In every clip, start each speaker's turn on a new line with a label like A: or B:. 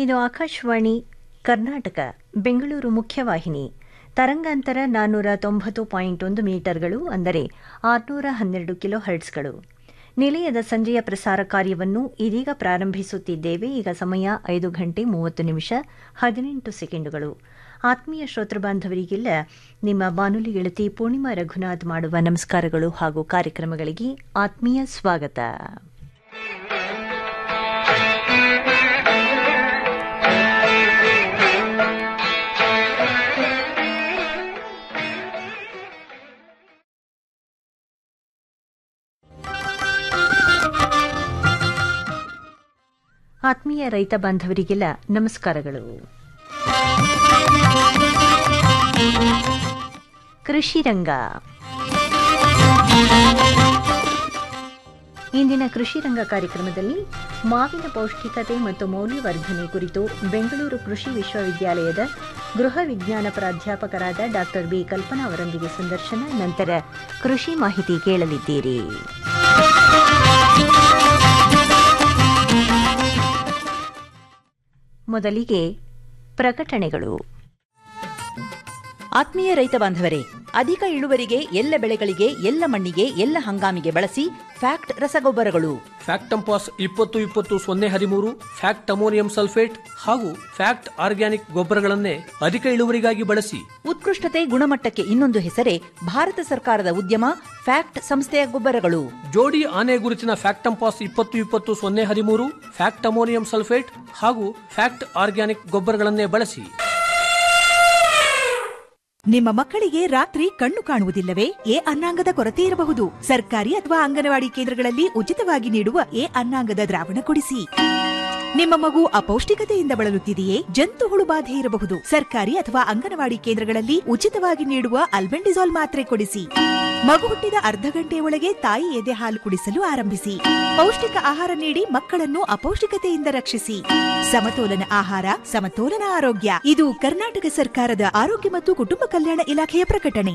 A: ಇದು ಆಕಾಶವಾಣಿ ಕರ್ನಾಟಕ ಬೆಂಗಳೂರು ಮುಖ್ಯವಾಹಿನಿ ತರಂಗಾಂತರ ನಾನ್ನೂರ ತೊಂಬತ್ತು ಪಾಯಿಂಟ್ ಒಂದು ಮೀಟರ್ಗಳು ಅಂದರೆ ಆರುನೂರ ಹನ್ನೆರಡು ಕಿಲೋ ಹರ್ಟ್ಸ್ಗಳು ನಿಲಯದ ಸಂಜೆಯ ಪ್ರಸಾರ ಕಾರ್ಯವನ್ನು ಇದೀಗ ಪ್ರಾರಂಭಿಸುತ್ತಿದ್ದೇವೆ ಈಗ ಸಮಯ ಐದು ಗಂಟೆ ಮೂವತ್ತು ನಿಮಿಷ ಹದಿನೆಂಟು ಸೆಕೆಂಡುಗಳು ಆತ್ಮೀಯ ಶ್ರೋತೃ ಬಾಂಧವರಿಗೆಲ್ಲ ನಿಮ್ಮ ಬಾನುಲಿ ಗೆಳತಿ ಪೂರ್ಣಿಮಾ ರಘುನಾಥ್ ಮಾಡುವ ನಮಸ್ಕಾರಗಳು ಹಾಗೂ ಕಾರ್ಯಕ್ರಮಗಳಿಗೆ ಆತ್ಮೀಯ ಸ್ವಾಗತ ಆತ್ಮೀಯ ರೈತ ಬಾಂಧವರಿಗೆಲ್ಲ ನಮಸ್ಕಾರಗಳು ಕೃಷಿ ರಂಗ ಇಂದಿನ ಕೃಷಿ ರಂಗ ಕಾರ್ಯಕ್ರಮದಲ್ಲಿ ಮಾವಿನ ಪೌಷ್ಟಿಕತೆ ಮತ್ತು ಮೌಲ್ಯವರ್ಧನೆ ಕುರಿತು ಬೆಂಗಳೂರು ಕೃಷಿ ವಿಶ್ವವಿದ್ಯಾಲಯದ ಗೃಹ ವಿಜ್ಞಾನ ಪ್ರಾಧ್ಯಾಪಕರಾದ ಡಾ ಬಿ ಕಲ್ಪನಾ ಅವರೊಂದಿಗೆ ಸಂದರ್ಶನ ನಂತರ ಕೃಷಿ ಮಾಹಿತಿ ಕೇಳಲಿದ್ದೀರಿ ಮೊದಲಿಗೆ ಪ್ರಕಟಣೆಗಳು
B: ಆತ್ಮೀಯ ರೈತ ಬಾಂಧವರೇ ಅಧಿಕ ಇಳುವರಿಗೆ ಎಲ್ಲ ಬೆಳೆಗಳಿಗೆ ಎಲ್ಲ ಮಣ್ಣಿಗೆ ಎಲ್ಲ ಹಂಗಾಮಿಗೆ ಬಳಸಿ ಫ್ಯಾಕ್ಟ್ ರಸಗೊಬ್ಬರಗಳು
C: ಫ್ಯಾಕ್ಟಂಪಾಸ್ ಇಪ್ಪತ್ತು ಇಪ್ಪತ್ತು ಸೊನ್ನೆ ಹದಿಮೂರು ಫ್ಯಾಕ್ಟ್ ಅಮೋನಿಯಂ ಸಲ್ಫೇಟ್ ಹಾಗೂ ಫ್ಯಾಕ್ಟ್ ಆರ್ಗ್ಯಾನಿಕ್ ಗೊಬ್ಬರಗಳನ್ನೇ ಅಧಿಕ ಇಳುವರಿಗಾಗಿ ಬಳಸಿ
B: ಉತ್ಕೃಷ್ಟತೆ ಗುಣಮಟ್ಟಕ್ಕೆ ಇನ್ನೊಂದು ಹೆಸರೇ ಭಾರತ ಸರ್ಕಾರದ ಉದ್ಯಮ ಫ್ಯಾಕ್ಟ್ ಸಂಸ್ಥೆಯ ಗೊಬ್ಬರಗಳು
C: ಜೋಡಿ ಆನೆ ಗುರುತಿನ ಫ್ಯಾಕ್ಟಂಪಾಸ್ ಇಪ್ಪತ್ತು ಇಪ್ಪತ್ತು ಸೊನ್ನೆ ಹದಿಮೂರು ಫ್ಯಾಕ್ಟ್ ಅಮೋನಿಯಂ ಸಲ್ಫೇಟ್ ಹಾಗೂ ಫ್ಯಾಕ್ಟ್ ಆರ್ಗ್ಯಾನಿಕ್ ಗೊಬ್ಬರಗಳನ್ನೇ ಬಳಸಿ
D: ನಿಮ್ಮ ಮಕ್ಕಳಿಗೆ ರಾತ್ರಿ ಕಣ್ಣು ಕಾಣುವುದಿಲ್ಲವೇ ಎ ಅನ್ನಾಂಗದ ಕೊರತೆ ಇರಬಹುದು ಸರ್ಕಾರಿ ಅಥವಾ ಅಂಗನವಾಡಿ ಕೇಂದ್ರಗಳಲ್ಲಿ ಉಚಿತವಾಗಿ ನೀಡುವ ಎ ಅನ್ನಾಂಗದ ದ್ರಾವಣ ಕೊಡಿಸಿ ನಿಮ್ಮ ಮಗು ಅಪೌಷ್ಟಿಕತೆಯಿಂದ ಬಳಲುತ್ತಿದೆಯೇ ಜಂತು ಹುಳು ಬಾಧೆ ಇರಬಹುದು ಸರ್ಕಾರಿ ಅಥವಾ ಅಂಗನವಾಡಿ ಕೇಂದ್ರಗಳಲ್ಲಿ ಉಚಿತವಾಗಿ ನೀಡುವ ಅಲ್ಬೆಂಡಿಸಾಲ್ ಮಾತ್ರೆ ಕೊಡಿಸಿ ಮಗು ಹುಟ್ಟಿದ ಅರ್ಧ ಗಂಟೆಯ ಒಳಗೆ ತಾಯಿ ಎದೆ ಹಾಲು ಕುಡಿಸಲು ಆರಂಭಿಸಿ ಪೌಷ್ಟಿಕ ಆಹಾರ ನೀಡಿ ಮಕ್ಕಳನ್ನು ಅಪೌಷ್ಟಿಕತೆಯಿಂದ ರಕ್ಷಿಸಿ ಸಮತೋಲನ ಆಹಾರ ಸಮತೋಲನ ಆರೋಗ್ಯ ಇದು ಕರ್ನಾಟಕ ಸರ್ಕಾರದ ಆರೋಗ್ಯ ಮತ್ತು ಕುಟುಂಬ ಕಲ್ಯಾಣ ಇಲಾಖೆಯ ಪ್ರಕಟಣೆ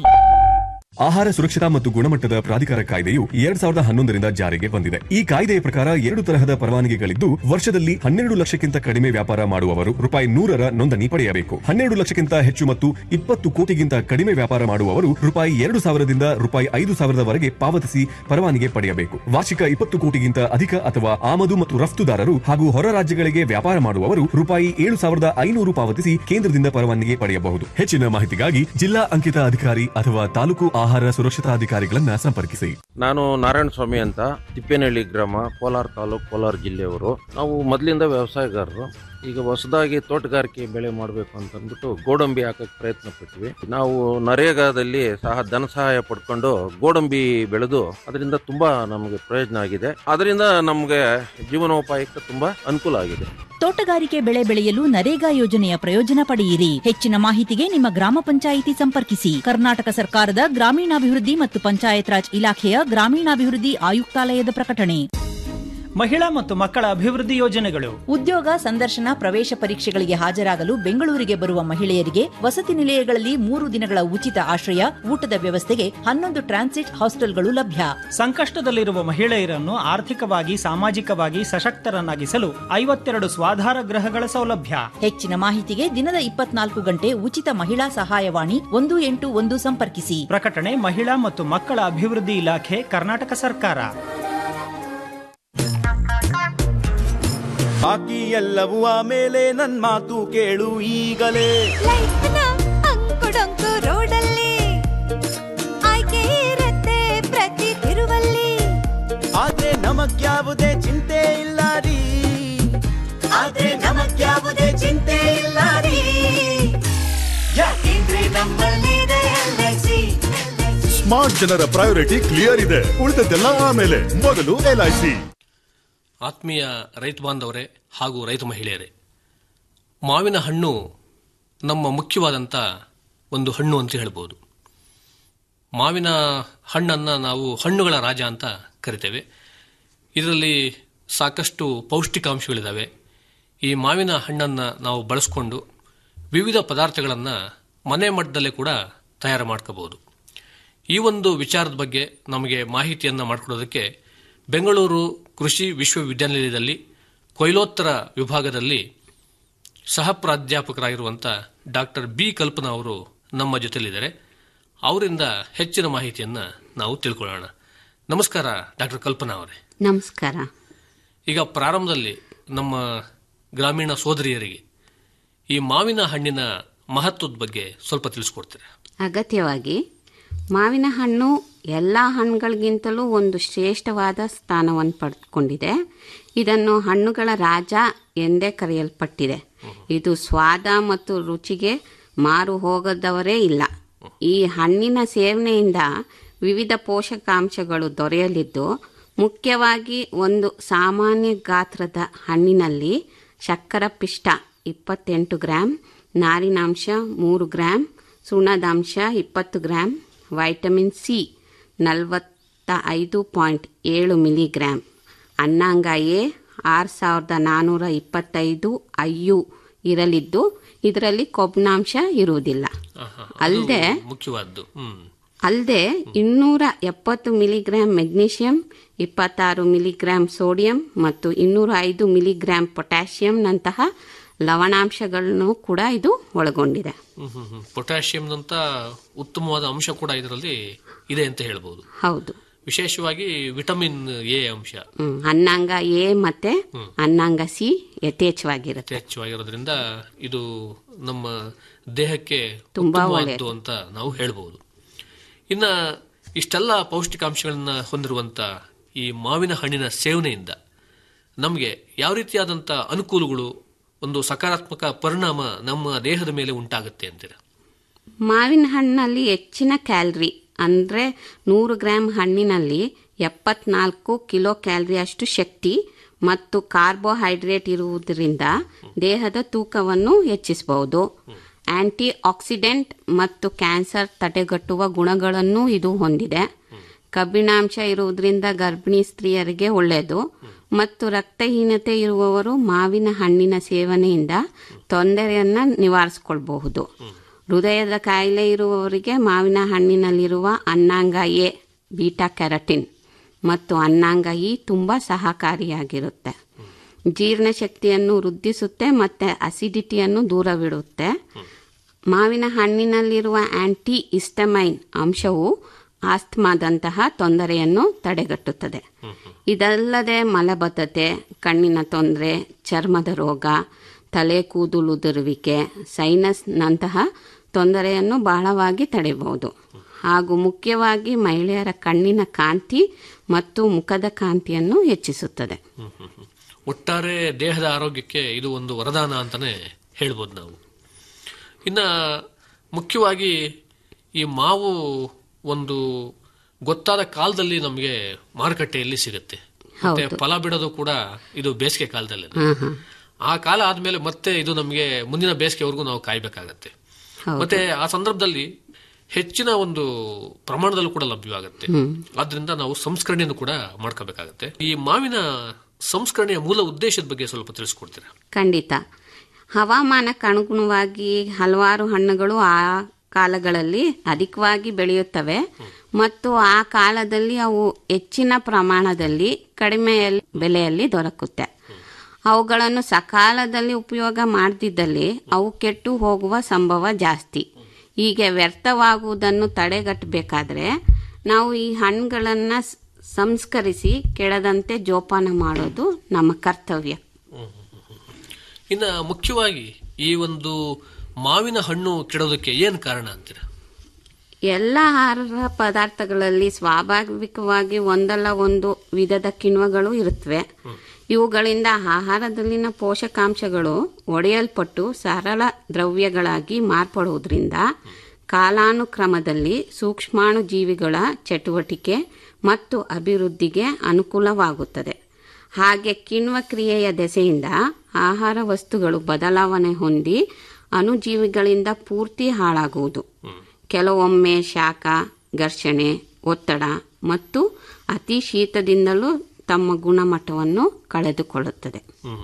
E: ಆಹಾರ ಸುರಕ್ಷತಾ ಮತ್ತು ಗುಣಮಟ್ಟದ ಪ್ರಾಧಿಕಾರ ಕಾಯ್ದೆಯು ಎರಡ್ ಸಾವಿರದ ಹನ್ನೊಂದರಿಂದ ಜಾರಿಗೆ ಬಂದಿದೆ ಈ ಕಾಯ್ದೆಯ ಪ್ರಕಾರ ಎರಡು ತರಹದ ಪರವಾನಗಿಗಳಿದ್ದು ವರ್ಷದಲ್ಲಿ ಹನ್ನೆರಡು ಲಕ್ಷಕ್ಕಿಂತ ಕಡಿಮೆ ವ್ಯಾಪಾರ ಮಾಡುವವರು ರೂಪಾಯಿ ನೂರರ ನೋಂದಣಿ ಪಡೆಯಬೇಕು ಹನ್ನೆರಡು ಲಕ್ಷಕ್ಕಿಂತ ಹೆಚ್ಚು ಮತ್ತು ಇಪ್ಪತ್ತು ಕೋಟಿಗಿಂತ ಕಡಿಮೆ ವ್ಯಾಪಾರ ಮಾಡುವವರು ರೂಪಾಯಿ ಎರಡು ಸಾವಿರದಿಂದ ರೂಪಾಯಿ ಐದು ಸಾವಿರದವರೆಗೆ ಪಾವತಿಸಿ ಪರವಾನಗಿ ಪಡೆಯಬೇಕು ವಾರ್ಷಿಕ ಇಪ್ಪತ್ತು ಕೋಟಿಗಿಂತ ಅಧಿಕ ಅಥವಾ ಆಮದು ಮತ್ತು ರಫ್ತುದಾರರು ಹಾಗೂ ಹೊರ ರಾಜ್ಯಗಳಿಗೆ ವ್ಯಾಪಾರ ಮಾಡುವವರು ರೂಪಾಯಿ ಏಳು ಸಾವಿರದ ಐನೂರು ಪಾವತಿಸಿ ಕೇಂದ್ರದಿಂದ ಪರವಾನಗಿ ಪಡೆಯಬಹುದು ಹೆಚ್ಚಿನ ಮಾಹಿತಿಗಾಗಿ ಜಿಲ್ಲಾ ಅಂಕಿತ ಅಧಿಕಾರಿ ಅಥವಾ ತಾಲೂಕು ಆಹಾರ ಸುರಕ್ಷತಾ ಅಧಿಕಾರಿಗಳನ್ನ ಸಂಪರ್ಕಿಸಿ
F: ನಾನು ನಾರಾಯಣ ಸ್ವಾಮಿ ಅಂತ ತಿಪ್ಪೇನಹಳ್ಳಿ ಗ್ರಾಮ ಕೋಲಾರ ತಾಲೂಕು ಕೋಲಾರ ಜಿಲ್ಲೆಯವರು ನಾವು ಮೊದಲಿಂದ ವ್ಯವಸಾಯಗಾರರು ಈಗ ಹೊಸದಾಗಿ ತೋಟಗಾರಿಕೆ ಬೆಳೆ ಮಾಡಬೇಕು ಅಂತಂದ್ಬಿಟ್ಟು ಗೋಡಂಬಿ ಹಾಕಕ್ಕೆ ಪ್ರಯತ್ನ ಪಟ್ವಿ ನಾವು ನರೇಗಾದಲ್ಲಿ ಸಹ ಧನ ಸಹಾಯ ಪಡ್ಕೊಂಡು ಗೋಡಂಬಿ ಬೆಳೆದು ಅದರಿಂದ ತುಂಬಾ ನಮಗೆ ಪ್ರಯೋಜನ ಆಗಿದೆ ಅದರಿಂದ ನಮಗೆ ಜೀವನೋಪಾಯಕ್ಕೆ ತುಂಬಾ ಅನುಕೂಲ ಆಗಿದೆ
B: ತೋಟಗಾರಿಕೆ ಬೆಳೆ ಬೆಳೆಯಲು ನರೇಗಾ ಯೋಜನೆಯ ಪ್ರಯೋಜನ ಪಡೆಯಿರಿ ಹೆಚ್ಚಿನ ಮಾಹಿತಿಗೆ ನಿಮ್ಮ ಗ್ರಾಮ ಪಂಚಾಯಿತಿ ಸಂಪರ್ಕಿಸಿ ಕರ್ನಾಟಕ ಸರ್ಕಾರದ ಗ್ರಾಮೀಣಾಭಿವೃದ್ಧಿ ಮತ್ತು ಪಂಚಾಯತ್ ರಾಜ್ ಇಲಾಖೆಯ ಗ್ರಾಮೀಣಾಭಿವೃದ್ಧಿ ಆಯುಕ್ತಾಲಯದ ಪ್ರಕಟಣೆ
G: ಮಹಿಳಾ ಮತ್ತು ಮಕ್ಕಳ ಅಭಿವೃದ್ಧಿ ಯೋಜನೆಗಳು
B: ಉದ್ಯೋಗ ಸಂದರ್ಶನ ಪ್ರವೇಶ ಪರೀಕ್ಷೆಗಳಿಗೆ ಹಾಜರಾಗಲು ಬೆಂಗಳೂರಿಗೆ ಬರುವ ಮಹಿಳೆಯರಿಗೆ ವಸತಿ ನಿಲಯಗಳಲ್ಲಿ ಮೂರು ದಿನಗಳ ಉಚಿತ ಆಶ್ರಯ ಊಟದ ವ್ಯವಸ್ಥೆಗೆ ಹನ್ನೊಂದು ಟ್ರಾನ್ಸಿಟ್ ಹಾಸ್ಟೆಲ್ಗಳು ಲಭ್ಯ
G: ಸಂಕಷ್ಟದಲ್ಲಿರುವ ಮಹಿಳೆಯರನ್ನು ಆರ್ಥಿಕವಾಗಿ ಸಾಮಾಜಿಕವಾಗಿ ಸಶಕ್ತರನ್ನಾಗಿಸಲು ಐವತ್ತೆರಡು ಸ್ವಾಧಾರ ಗೃಹಗಳ ಸೌಲಭ್ಯ
B: ಹೆಚ್ಚಿನ ಮಾಹಿತಿಗೆ ದಿನದ ಇಪ್ಪತ್ನಾಲ್ಕು ಗಂಟೆ ಉಚಿತ ಮಹಿಳಾ ಸಹಾಯವಾಣಿ ಒಂದು ಎಂಟು ಒಂದು ಸಂಪರ್ಕಿಸಿ
G: ಪ್ರಕಟಣೆ ಮಹಿಳಾ ಮತ್ತು ಮಕ್ಕಳ ಅಭಿವೃದ್ಧಿ ಇಲಾಖೆ ಕರ್ನಾಟಕ ಸರ್ಕಾರ
H: ಬಾಕಿ ಎಲ್ಲವೂ ಆಮೇಲೆ ನನ್ ಮಾತು ಕೇಳು ಈಗಲೇ
I: ಲೈಫ್ನ ಅಂಕುಡೊಂಕು ರೋಡಲ್ಲಿ ಆಯ್ಕೆ ಇರತ್ತೆ ಪ್ರತಿ ತಿರುವಲ್ಲಿ
H: ಆದ್ರೆ ನಮಗ್ಯಾವುದೇ ಚಿಂತೆ ಇಲ್ಲ ರೀ ಆದ್ರೆ ನಮಗ್ಯಾವುದೇ ಚಿಂತೆ ಇಲ್ಲ ರೀ ಯಾಕೆಂದ್ರೆ ನಮ್ಮಲ್ಲಿದೆ LIC.
J: ಸ್ಮಾರ್ಟ್ ಜನರ ಪ್ರಯಾರಿಟಿ ಕ್ಲಿಯರ್ ಇದೆ ಉಳಿದದ್ದೆಲ್ಲ ಆಮೇಲೆ ಮೊದಲು ಎಲ್ಐಸಿ
C: ಆತ್ಮೀಯ ರೈತ ಬಾಂಧವರೇ ಹಾಗೂ ರೈತ ಮಹಿಳೆಯರೇ ಮಾವಿನ ಹಣ್ಣು ನಮ್ಮ ಮುಖ್ಯವಾದಂಥ ಒಂದು ಹಣ್ಣು ಅಂತ ಹೇಳ್ಬೋದು ಮಾವಿನ ಹಣ್ಣನ್ನು ನಾವು ಹಣ್ಣುಗಳ ರಾಜ ಅಂತ ಕರಿತೇವೆ ಇದರಲ್ಲಿ ಸಾಕಷ್ಟು ಪೌಷ್ಟಿಕಾಂಶಗಳಿದ್ದಾವೆ ಈ ಮಾವಿನ ಹಣ್ಣನ್ನು ನಾವು ಬಳಸ್ಕೊಂಡು ವಿವಿಧ ಪದಾರ್ಥಗಳನ್ನು ಮನೆ ಮಟ್ಟದಲ್ಲೇ ಕೂಡ ತಯಾರು ಮಾಡ್ಕೋಬಹುದು ಈ ಒಂದು ವಿಚಾರದ ಬಗ್ಗೆ ನಮಗೆ ಮಾಹಿತಿಯನ್ನು ಮಾಡಿಕೊಡೋದಕ್ಕೆ ಬೆಂಗಳೂರು ಕೃಷಿ ವಿಶ್ವವಿದ್ಯಾನಿಲಯದಲ್ಲಿ ಕೊಯ್ಲೋತ್ತರ ವಿಭಾಗದಲ್ಲಿ ಸಹ ಪ್ರಾಧ್ಯಾಪಕರಾಗಿರುವಂಥ ಡಾಕ್ಟರ್ ಬಿ ಕಲ್ಪನಾ ಅವರು ನಮ್ಮ ಜೊತೆಲಿದ್ದಾರೆ ಅವರಿಂದ ಹೆಚ್ಚಿನ ಮಾಹಿತಿಯನ್ನ ನಾವು ತಿಳ್ಕೊಳ್ಳೋಣ ನಮಸ್ಕಾರ ಡಾಕ್ಟರ್ ಕಲ್ಪನಾ ಅವರೇ
K: ನಮಸ್ಕಾರ
C: ಈಗ ಪ್ರಾರಂಭದಲ್ಲಿ ನಮ್ಮ ಗ್ರಾಮೀಣ ಸೋದರಿಯರಿಗೆ ಈ ಮಾವಿನ ಹಣ್ಣಿನ ಮಹತ್ವದ ಬಗ್ಗೆ ಸ್ವಲ್ಪ ತಿಳಿಸ್ಕೊಡ್ತೀರಾ
K: ಅಗತ್ಯವಾಗಿ ಮಾವಿನ ಹಣ್ಣು ಎಲ್ಲ ಹಣ್ಣುಗಳಿಗಿಂತಲೂ ಒಂದು ಶ್ರೇಷ್ಠವಾದ ಸ್ಥಾನವನ್ನು ಪಡೆದುಕೊಂಡಿದೆ ಇದನ್ನು ಹಣ್ಣುಗಳ ರಾಜ ಎಂದೇ ಕರೆಯಲ್ಪಟ್ಟಿದೆ ಇದು ಸ್ವಾದ ಮತ್ತು ರುಚಿಗೆ ಮಾರು ಹೋಗದವರೇ ಇಲ್ಲ ಈ ಹಣ್ಣಿನ ಸೇವನೆಯಿಂದ ವಿವಿಧ ಪೋಷಕಾಂಶಗಳು ದೊರೆಯಲಿದ್ದು ಮುಖ್ಯವಾಗಿ ಒಂದು ಸಾಮಾನ್ಯ ಗಾತ್ರದ ಹಣ್ಣಿನಲ್ಲಿ ಶರ್ಕರ ಪಿಷ್ಟ ಇಪ್ಪತ್ತೆಂಟು ಗ್ರಾಂ ನಾರಿನಾಂಶ ಮೂರು ಗ್ರಾಂ ಸುಣ್ಣದಾಂಶ ಇಪ್ಪತ್ತು ಗ್ರಾಂ ವೈಟಮಿನ್ ಸಿ ನಲವತ್ತ ಐದು ಪಾಯಿಂಟ್ ಏಳು ಮಿಲಿಗ್ರಾಂ ಅನ್ನಾಂಗ ಎ ಆರು ಸಾವಿರದ ನಾನ್ನೂರ ಇಪ್ಪತ್ತೈದು ಐಯು ಇರಲಿದ್ದು ಇದರಲ್ಲಿ ಕೊಬ್ಬಿನಾಂಶ ಇರುವುದಿಲ್ಲ ಅಲ್ಲದೆ
C: ಮುಖ್ಯವಾದ್ದು ಹ್ಮ್
K: ಅಲ್ಲದೆ ಇನ್ನೂರ ಎಪ್ಪತ್ತು ಮಿಲಿಗ್ರಾಂ ಮೆಗ್ನೀಷಿಯಂ ಇಪ್ಪತ್ತಾರು ಮಿಲಿಗ್ರಾಂ ಸೋಡಿಯಂ ಮತ್ತು ಇನ್ನೂರ ಐದು ಮಿಲಿಗ್ರಾಂ ಪೊಟ್ಯಾಷಿಯಂನಂತಹ ಲವಣಾಂಶಗಳನ್ನು ಕೂಡ ಇದು ಒಳಗೊಂಡಿದೆ
C: ಹ್ಮ್ ಹ್ಮ್ ಹ್ಮ್ ಪೊಟ್ಯಾಷಿಯಂನಂತ ಉತ್ತಮವಾದ ಅಂಶ ಕೂಡ ಇದರಲ್ಲಿ ಇದೆ ಅಂತ ಹೇಳ್ಬೋದು
K: ಹೌದು
C: ವಿಶೇಷವಾಗಿ ವಿಟಮಿನ್ ಎ ಅಂಶ
K: ಹ್ಮ್. ಅನ್ನಾಂಗ ಎ ಮತ್ತೆ ಅನ್ನಾಂಗ ಸಿ ಯಥೇಚ್ಛವಾಗಿರುತ್ತೆ
C: ಹೆಚ್ಚವಾಗಿರೋದ್ರಿಂದ ಇದು ನಮ್ಮ ದೇಹಕ್ಕೆ
K: ತುಂಬಾ
C: ಉತ್ತಮವಾದ್ದು ಅಂತ ನಾವು ಹೇಳ್ಬೋದು ಇನ್ನ ಇಷ್ಟೆಲ್ಲ ಪೌಷ್ಟಿಕಾಂಶಗಳನ್ನ ಹೊಂದಿರುವಂತ ಈ ಮಾವಿನ ಹಣ್ಣಿನ ಸೇವನೆಯಿಂದ ನಮಗೆ ಯಾವ ರೀತಿಯಾದಂತ ಅನುಕೂಲಗಳು ಒಂದು ಸಕಾರಾತ್ಮಕ ಪರಿಣಾಮ ನಮ್ಮ ದೇಹದ ಮೇಲೆ ಉಂಟಾಗುತ್ತೆ ಅಂತೀರ
K: ಮಾವಿನ ಹಣ್ಣಲ್ಲಿ ಹೆಚ್ಚಿನ ಕ್ಯಾಲರಿ ಅಂದರೆ ನೂರು ಗ್ರಾಂ ಹಣ್ಣಿನಲ್ಲಿ ಎಪ್ಪತ್ನಾಲ್ಕು ಕಿಲೋ ಕ್ಯಾಲರಿಯಷ್ಟು ಶಕ್ತಿ ಮತ್ತು ಕಾರ್ಬೋಹೈಡ್ರೇಟ್ ಇರುವುದರಿಂದ ದೇಹದ ತೂಕವನ್ನು ಹೆಚ್ಚಿಸಬಹುದು ಆಂಟಿ ಆಕ್ಸಿಡೆಂಟ್ ಮತ್ತು ಕ್ಯಾನ್ಸರ್ ತಡೆಗಟ್ಟುವ ಗುಣಗಳನ್ನು ಇದು ಹೊಂದಿದೆ ಕಬ್ಬಿಣಾಂಶ ಇರುವುದರಿಂದ ಗರ್ಭಿಣಿ ಸ್ತ್ರೀಯರಿಗೆ ಒಳ್ಳೆಯದು ಮತ್ತು ರಕ್ತಹೀನತೆ ಇರುವವರು ಮಾವಿನ ಹಣ್ಣಿನ ಸೇವನೆಯಿಂದ ತೊಂದರೆಯನ್ನು ನಿವಾರಿಸಿಕೊಳ್ಬಹುದು ಹೃದಯದ ಕಾಯಿಲೆ ಇರುವವರಿಗೆ ಮಾವಿನ ಹಣ್ಣಿನಲ್ಲಿರುವ ಅನ್ನಾಂಗ ಎ ಬೀಟಾ ಕ್ಯಾರಟಿನ್ ಮತ್ತು ಅನ್ನಾಂಗ ಇ ತುಂಬ ಸಹಕಾರಿಯಾಗಿರುತ್ತೆ ಜೀರ್ಣಶಕ್ತಿಯನ್ನು ವೃದ್ಧಿಸುತ್ತೆ ಮತ್ತು ಅಸಿಡಿಟಿಯನ್ನು ದೂರವಿಡುತ್ತೆ ಮಾವಿನ ಹಣ್ಣಿನಲ್ಲಿರುವ ಆಂಟಿ ಇಸ್ಟಮೈನ್ ಅಂಶವು ಆಸ್ತಮಾದಂತಹ ತೊಂದರೆಯನ್ನು ತಡೆಗಟ್ಟುತ್ತದೆ ಇದಲ್ಲದೆ ಮಲಬದ್ಧತೆ ಕಣ್ಣಿನ ತೊಂದರೆ ಚರ್ಮದ ರೋಗ ತಲೆ ಕೂದಲುದುರುವಿಕೆ ಸೈನಸ್ನಂತಹ ತೊಂದರೆಯನ್ನು ಬಹಳವಾಗಿ ತಡೆಯಬಹುದು ಹಾಗೂ ಮುಖ್ಯವಾಗಿ ಮಹಿಳೆಯರ ಕಣ್ಣಿನ ಕಾಂತಿ ಮತ್ತು ಮುಖದ ಕಾಂತಿಯನ್ನು ಹೆಚ್ಚಿಸುತ್ತದೆ
C: ಒಟ್ಟಾರೆ ದೇಹದ ಆರೋಗ್ಯಕ್ಕೆ ಇದು ಒಂದು ವರದಾನ ಅಂತಾನೆ ಹೇಳ್ಬೋದು ನಾವು ಇನ್ನ ಮುಖ್ಯವಾಗಿ ಈ ಮಾವು ಒಂದು ಗೊತ್ತಾದ ಕಾಲದಲ್ಲಿ ನಮಗೆ ಮಾರುಕಟ್ಟೆಯಲ್ಲಿ ಸಿಗುತ್ತೆ ಮತ್ತೆ
K: ಹೌದು.
C: ಫಲ ಬಿಡೋದು ಕೂಡ ಇದು ಬೇಸಿಗೆ ಕಾಲದಲ್ಲಿ
K: ಹಾ ಹಾ
C: ಆ ಕಾಲ ಆದ್ಮೇಲೆ ಮತ್ತೆ ಇದು ನಮಗೆ ಮುಂದಿನ ಬೇಸಿಗೆವರೆಗೂ ನಾವು ಕಾಯ್ಬೇಕಾಗತ್ತೆ
K: ಹೌದು.
C: ಮತ್ತೆ ಆ ಸಂದರ್ಭದಲ್ಲಿ ಹೆಚ್ಚಿನ ಒಂದು ಪ್ರಮಾಣದಲ್ಲೂ ಕೂಡ ಲಭ್ಯವಾಗುತ್ತೆ
K: ಹ್ಮ್.
C: ಆದ್ರಿಂದ ನಾವು ಸಂಸ್ಕರಣೆಯನ್ನು ಕೂಡ ಮಾಡ್ಕೋಬೇಕಾಗತ್ತೆ ಈ ಮಾವಿನ ಸಂಸ್ಕರಣೆಯ ಮೂಲ ಉದ್ದೇಶದ ಬಗ್ಗೆ ಸ್ವಲ್ಪ ತಿಳಿಸ್ಕೊಡ್ತೀರಾ
K: ಖಂಡಿತ ಹವಾಮಾನಕ್ಕೆ ಅನುಗುಣವಾಗಿ ಹಲವಾರು ಹಣ್ಣುಗಳು ಆ ಕಾಲಗಳಲ್ಲಿ ಅಧಿಕವಾಗಿ ಬೆಳೆಯುತ್ತವೆ ಮತ್ತು ಆ ಕಾಲದಲ್ಲಿ ಅವು ಹೆಚ್ಚಿನ ಪ್ರಮಾಣದಲ್ಲಿ ಕಡಿಮೆ ಬೆಲೆಯಲ್ಲಿ ದೊರಕುತ್ತೆ ಅವುಗಳನ್ನು ಸಕಾಲದಲ್ಲಿ ಉಪಯೋಗ ಮಾಡದಿದ್ದಲ್ಲಿ ಅವು ಕೆಟ್ಟು ಹೋಗುವ ಸಂಭವ ಜಾಸ್ತಿ ಹೀಗೆ ವ್ಯರ್ಥವಾಗುವುದನ್ನು ತಡೆಗಟ್ಟಬೇಕಾದ್ರೆ ನಾವು ಈ ಹಣ್ಣುಗಳನ್ನು ಸಂಸ್ಕರಿಸಿ ಕೆಡದಂತೆ ಜೋಪಾನ ಮಾಡೋದು ನಮ್ಮ ಕರ್ತವ್ಯ
C: ಇನ್ನ ಮುಖ್ಯವಾಗಿ ಈ ಒಂದು ಮಾವಿನ ಹಣ್ಣು ಕೆಡೋದಕ್ಕೆ ಏನ್ ಕಾರಣ ಅಂತೀರಾ
K: ಎಲ್ಲ ಆಹಾರ ಪದಾರ್ಥಗಳಲ್ಲಿ ಸ್ವಾಭಾವಿಕವಾಗಿ ಒಂದಲ್ಲ ಒಂದು ವಿಧದ ಕಿಣ್ವಗಳು ಇರುತ್ತವೆ ಇವುಗಳಿಂದ ಆಹಾರದಲ್ಲಿನ ಪೋಷಕಾಂಶಗಳು ಒಡೆಯಲ್ಪಟ್ಟು ಸರಳ ದ್ರವ್ಯಗಳಾಗಿ ಮಾರ್ಪಡುವುದರಿಂದ ಕಾಲಾನುಕ್ರಮದಲ್ಲಿ ಸೂಕ್ಷ್ಮಾಣು ಜೀವಿಗಳ ಚಟುವಟಿಕೆ ಮತ್ತು ಅಭಿವೃದ್ಧಿಗೆ ಅನುಕೂಲವಾಗುತ್ತದೆ ಹಾಗೆ ಕಿಣ್ವ ಕ್ರಿಯೆಯ ದೆಸೆಯಿಂದ ಆಹಾರ ವಸ್ತುಗಳು ಬದಲಾವಣೆ ಹೊಂದಿ ಅಣುಜೀವಿಗಳಿಂದ ಪೂರ್ತಿ ಹಾಳಾಗುವುದು ಕೆಲವೊಮ್ಮೆ ಶಾಖ ಘರ್ಷಣೆ ಒತ್ತಡ ಮತ್ತು ಅತಿ ಶೀತದಿಂದಲೂ ತಮ್ಮ ಗುಣಮಟ್ಟವನ್ನು ಕಳೆದುಕೊಳ್ಳುತ್ತದೆ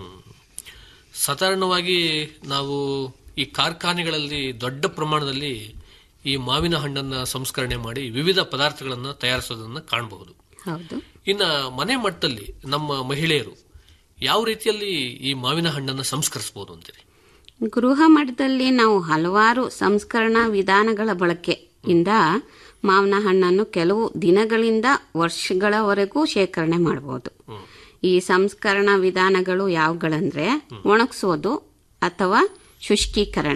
C: ಸಾಧಾರಣವಾಗಿ ನಾವು ಈ ಕಾರ್ಖಾನೆಗಳಲ್ಲಿ ದೊಡ್ಡ ಪ್ರಮಾಣದಲ್ಲಿ ಈ ಮಾವಿನ ಹಣ್ಣನ್ನ ಸಂಸ್ಕರಣೆ ಮಾಡಿ ವಿವಿಧ ಪದಾರ್ಥಗಳನ್ನ ತಯಾರಿಸೋದನ್ನ ಕಾಣಬಹುದು
K: ಹೌದು
C: ಇನ್ನ ಮನೆ ಮಟ್ಟದಲ್ಲಿ ನಮ್ಮ ಮಹಿಳೆಯರು ಯಾವ ರೀತಿಯಲ್ಲಿ ಈ ಮಾವಿನ ಹಣ್ಣನ್ನ ಸಂಸ್ಕರಿಸಬಹುದು ಅಂತೀರಿ
K: ಗೃಹ ಮಟ್ಟದಲ್ಲಿ ನಾವು ಹಲವಾರು ಸಂಸ್ಕರಣಾ ವಿಧಾನಗಳ ಬಳಕೆಯಿಂದ ಮಾವಿನ ಹಣ್ಣನ್ನು ಕೆಲವು ದಿನಗಳಿಂದ ವರ್ಷಗಳವರೆಗೂ ಶೇಖರಣೆ ಮಾಡಬಹುದು ಈ ಸಂಸ್ಕರಣಾ ವಿಧಾನಗಳು ಯಾವುಗಳಂದ್ರೆ ಒಣಗಿಸೋದು ಅಥವಾ ಶುಷ್ಕೀಕರಣ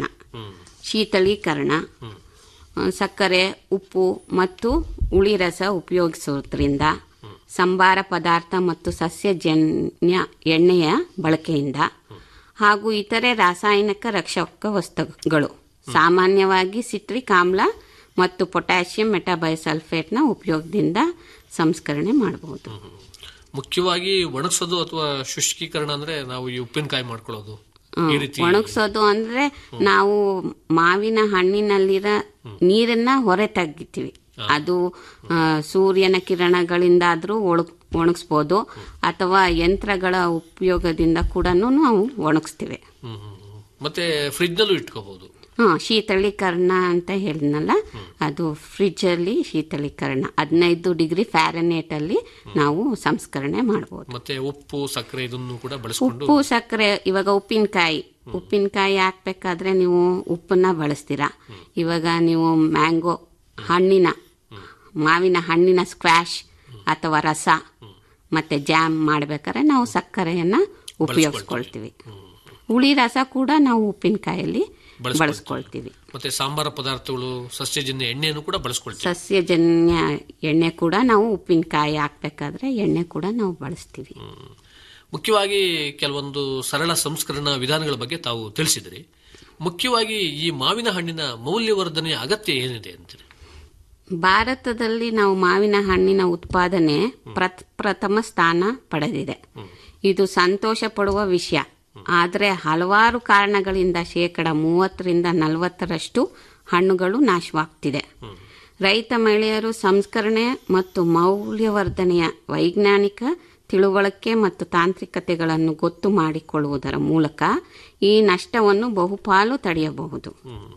K: ಶೀತಳೀಕರಣ ಆ, ಸಕ್ಕರೆ ಉಪ್ಪು ಮತ್ತು ಹುಳಿ ರಸ ಉಪಯೋಗಿಸೋದ್ರಿಂದ ಸಂಬಾರ ಪದಾರ್ಥ ಮತ್ತು ಸಸ್ಯಜನ್ಯ ಎಣ್ಣೆಯ ಬಳಕೆಯಿಂದ ಹಾಗೂ ಇತರೆ ರಾಸಾಯನಿಕ ರಕ್ಷಕ ವಸ್ತುಗಳು ಸಾಮಾನ್ಯವಾಗಿ ಸಿಟ್ರಿಕ್ ಆಮ್ಲ ಮತ್ತು ಪೊಟ್ಯಾಷಿಯಂ ಮೆಟಾಬೈಸಲ್ಫೇಟ್ನ ಉಪಯೋಗದಿಂದ ಸಂಸ್ಕರಣೆ ಮಾಡಬಹುದು
C: ಮುಖ್ಯವಾಗಿ ಒಣಗಿಸೋದು ಅಥವಾ ಶುಷ್ಕೀಕರಣ ಅಂದ್ರೆ ನಾವು ಈ ಉಪ್ಪಿನಕಾಯಿ ಮಾಡ್ಕೊಳ್ಳೋದು ಈ ರೀತಿ
K: ಒಣಗಿಸೋದು ಅಂದ್ರೆ ನಾವು ಮಾವಿನ ಹಣ್ಣಿನಲ್ಲಿರೋ ನೀರನ್ನ ಹೊರ ತೆಗಿತೀವಿ ಅದು ಆ, ಸೂರ್ಯನ ಕಿರಣಗಳಿಂದಾದ್ರೂ ಒಣಗ್ ಒಣಗಿಸ್ಬೋದು ಅಥವಾ ಯಂತ್ರಗಳ ಉಪಯೋಗದಿಂದ ಕೂಡ ನಾವು ಒಣಗಿಸ್ತೀವಿ
C: ಹ್ಮ್, ಹ್ಮ್, ಹ್ಮ್. ಮತ್ತೆ ಫ್ರಿಜ್ ನಲ್ಲೂ ಇಟ್ಕೋಬಹುದು
K: ಹಾ ಶೀತಳೀಕರಣ ಅಂತ ಹೇಳಿದ್ನಲ್ಲ ಅದು ಫ್ರಿಜ್ ಅಲ್ಲಿ ಶೀತಳೀಕರಣ ಹದಿನೈದು ಡಿಗ್ರಿ ಫ್ಯಾರನೇಟ್ ಅಲ್ಲಿ ನಾವು ಸಂಸ್ಕರಣೆ ಮಾಡಬಹುದು
C: ಮತ್ತೆ ಉಪ್ಪು ಸಕ್ಕರೆ ಇದನ್ನು ಕೂಡ ಬಳಸ್ಕೊಂಡು
K: ಉಪ್ಪು ಸಕ್ಕರೆ ಇವಾಗ ಉಪ್ಪಿನಕಾಯಿ ಉಪ್ಪಿನಕಾಯಿ ಹಾಕ್ಬೇಕಾದ್ರೆ ನೀವು ಉಪ್ಪನ್ನ ಬಳಸ್ತೀರಾ ಇವಾಗ ನೀವು ಮ್ಯಾಂಗೋ ಹಣ್ಣಿನ ಮಾವಿನ ಹಣ್ಣಿನ ಸ್ಕ್ವಾಶ್ ಅಥವಾ ರಸ ಮತ್ತೆ ಜಾಮ್ ಮಾಡ್ಬೇಕಾದ್ರೆ ನಾವು ಸಕ್ಕರೆಯನ್ನ ಉಪಯೋಗಿಸ್ಕೊಳ್ತೀವಿ ಹುಳಿ ರಸ ಕೂಡ ನಾವು ಉಪ್ಪಿನಕಾಯಲ್ಲಿ
C: ಬಳಸ್ಕೊಳ್ತೀವಿ.
K: ಬಳಸ್ಕೊಳ್ತೀವಿ
C: ಮತ್ತೆ ಸಾಂಬಾರ ಪದಾರ್ಥಗಳು ಸಸ್ಯಜನ್ಯ ಎಣ್ಣೆಯನ್ನು ಕೂಡ ಬಳಸ್ಕೊಳ್ತೀವಿ
K: ಸಸ್ಯಜನ್ಯ ಎಣ್ಣೆ ಕೂಡ ನಾವು ಉಪ್ಪಿನಕಾಯಿ ಹಾಕ್ಬೇಕಾದ್ರೆ ಎಣ್ಣೆ ಕೂಡ ನಾವು ಬಳಸ್ತೀವಿ
C: ಮುಖ್ಯವಾಗಿ ಕೆಲವೊಂದು ಸರಳ ಸಂಸ್ಕರಣಾ ವಿಧಾನಗಳ ಬಗ್ಗೆ ತಾವು ತಿಳಿಸಿದ್ರಿ ಮುಖ್ಯವಾಗಿ ಈ ಮಾವಿನ ಹಣ್ಣಿನ ಮೌಲ್ಯವರ್ಧನೆಯ ಅಗತ್ಯ ಏನಿದೆ ಅಂತೀರಿ
K: ಭಾರತದಲ್ಲಿ ನಾವು ಮಾವಿನ ಹಣ್ಣಿನ ಉತ್ಪಾದನೆ ಪ್ರತ್ ಪ್ರಥಮ ಸ್ಥಾನ ಪಡೆದಿದೆ ಇದು ಸಂತೋಷ ಪಡುವ ವಿಷಯ ಆದರೆ ಹಲವಾರು ಕಾರಣಗಳಿಂದ ಶೇಕಡ ಮೂವತ್ತರಿಂದ ನಲವತ್ತರಷ್ಟು ಹಣ್ಣುಗಳು ನಾಶವಾಗ್ತಿದೆ ರೈತ ಮಹಿಳೆಯರು ಸಂಸ್ಕರಣೆ ಮತ್ತು ಮೌಲ್ಯವರ್ಧನೆಯ ವೈಜ್ಞಾನಿಕ ತಿಳುವಳಿಕೆ ಮತ್ತು ತಾಂತ್ರಿಕತೆಗಳನ್ನು ಗೊತ್ತು ಮಾಡಿಕೊಳ್ಳುವುದರ ಮೂಲಕ ಈ ನಷ್ಟವನ್ನು ಬಹುಪಾಲು ತಡೆಯಬಹುದು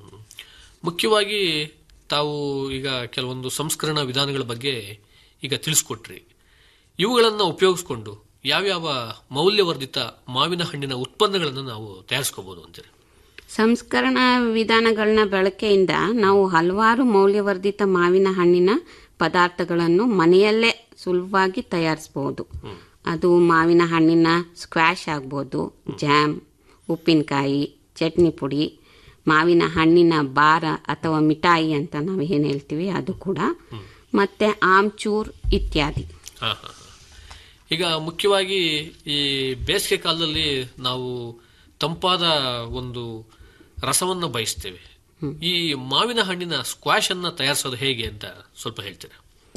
C: ಮುಖ್ಯವಾಗಿ ತಾವು ಈಗ ಕೆಲವೊಂದು ಸಂಸ್ಕರಣಾ ವಿಧಾನಗಳ ಬಗ್ಗೆ ಈಗ ತಿಳಿಸ್ಕೊಟ್ರಿ ಇವುಗಳನ್ನು ಉಪಯೋಗಿಸ್ಕೊಂಡು ಯಾವ್ಯಾವ ಮೌಲ್ಯವರ್ಧಿತ ಮಾವಿನ ಹಣ್ಣಿನ ಉತ್ಪನ್ನಗಳನ್ನು ನಾವು ತಯಾರಿಸ್ಕೋಬಹುದು ಅಂತೀರಿ
K: ಸಂಸ್ಕರಣಾ ವಿಧಾನಗಳನ್ನ ಬಳಕೆಯಿಂದ ನಾವು ಹಲವಾರು ಮೌಲ್ಯವರ್ಧಿತ ಮಾವಿನ ಹಣ್ಣಿನ ಪದಾರ್ಥಗಳನ್ನು ಮನೆಯಲ್ಲೇ ಸುಲಭವಾಗಿ ತಯಾರಿಸಬಹುದು ಅದು ಮಾವಿನ ಹಣ್ಣಿನ ಸ್ಕ್ವಾಶ್ ಆಗ್ಬೋದು ಜಾಮ್ ಉಪ್ಪಿನಕಾಯಿ ಚಟ್ನಿ ಪುಡಿ ಮಾವಿನ ಹಣ್ಣಿನ ಬಾರ ಅಥವಾ ಮಿಠಾಯಿ ಅಂತ ನಾವು ಏನು ಹೇಳ್ತೀವಿ ಅದು ಕೂಡ ಮತ್ತೆ ಆಮ್ಚೂರ್ ಇತ್ಯಾದಿ
C: ಹಾ, ಹಾ, ಹಾ. ಈಗ ಮುಖ್ಯವಾಗಿ ಈ ಬೇಸಿಗೆ ಕಾಲದಲ್ಲಿ ನಾವು ತಂಪಾದ ಒಂದು ರಸವನ್ನ ಬಯಸ್ತೇವೆ ಈ ಮಾವಿನ ಹಣ್ಣಿನ ಸ್ಕ್ವಾಶ್ ಅನ್ನ ತಯಾರಿಸೋದು ಹೇಗೆ ಅಂತ ಸ್ವಲ್ಪ ಹೇಳ್ತೀರಾ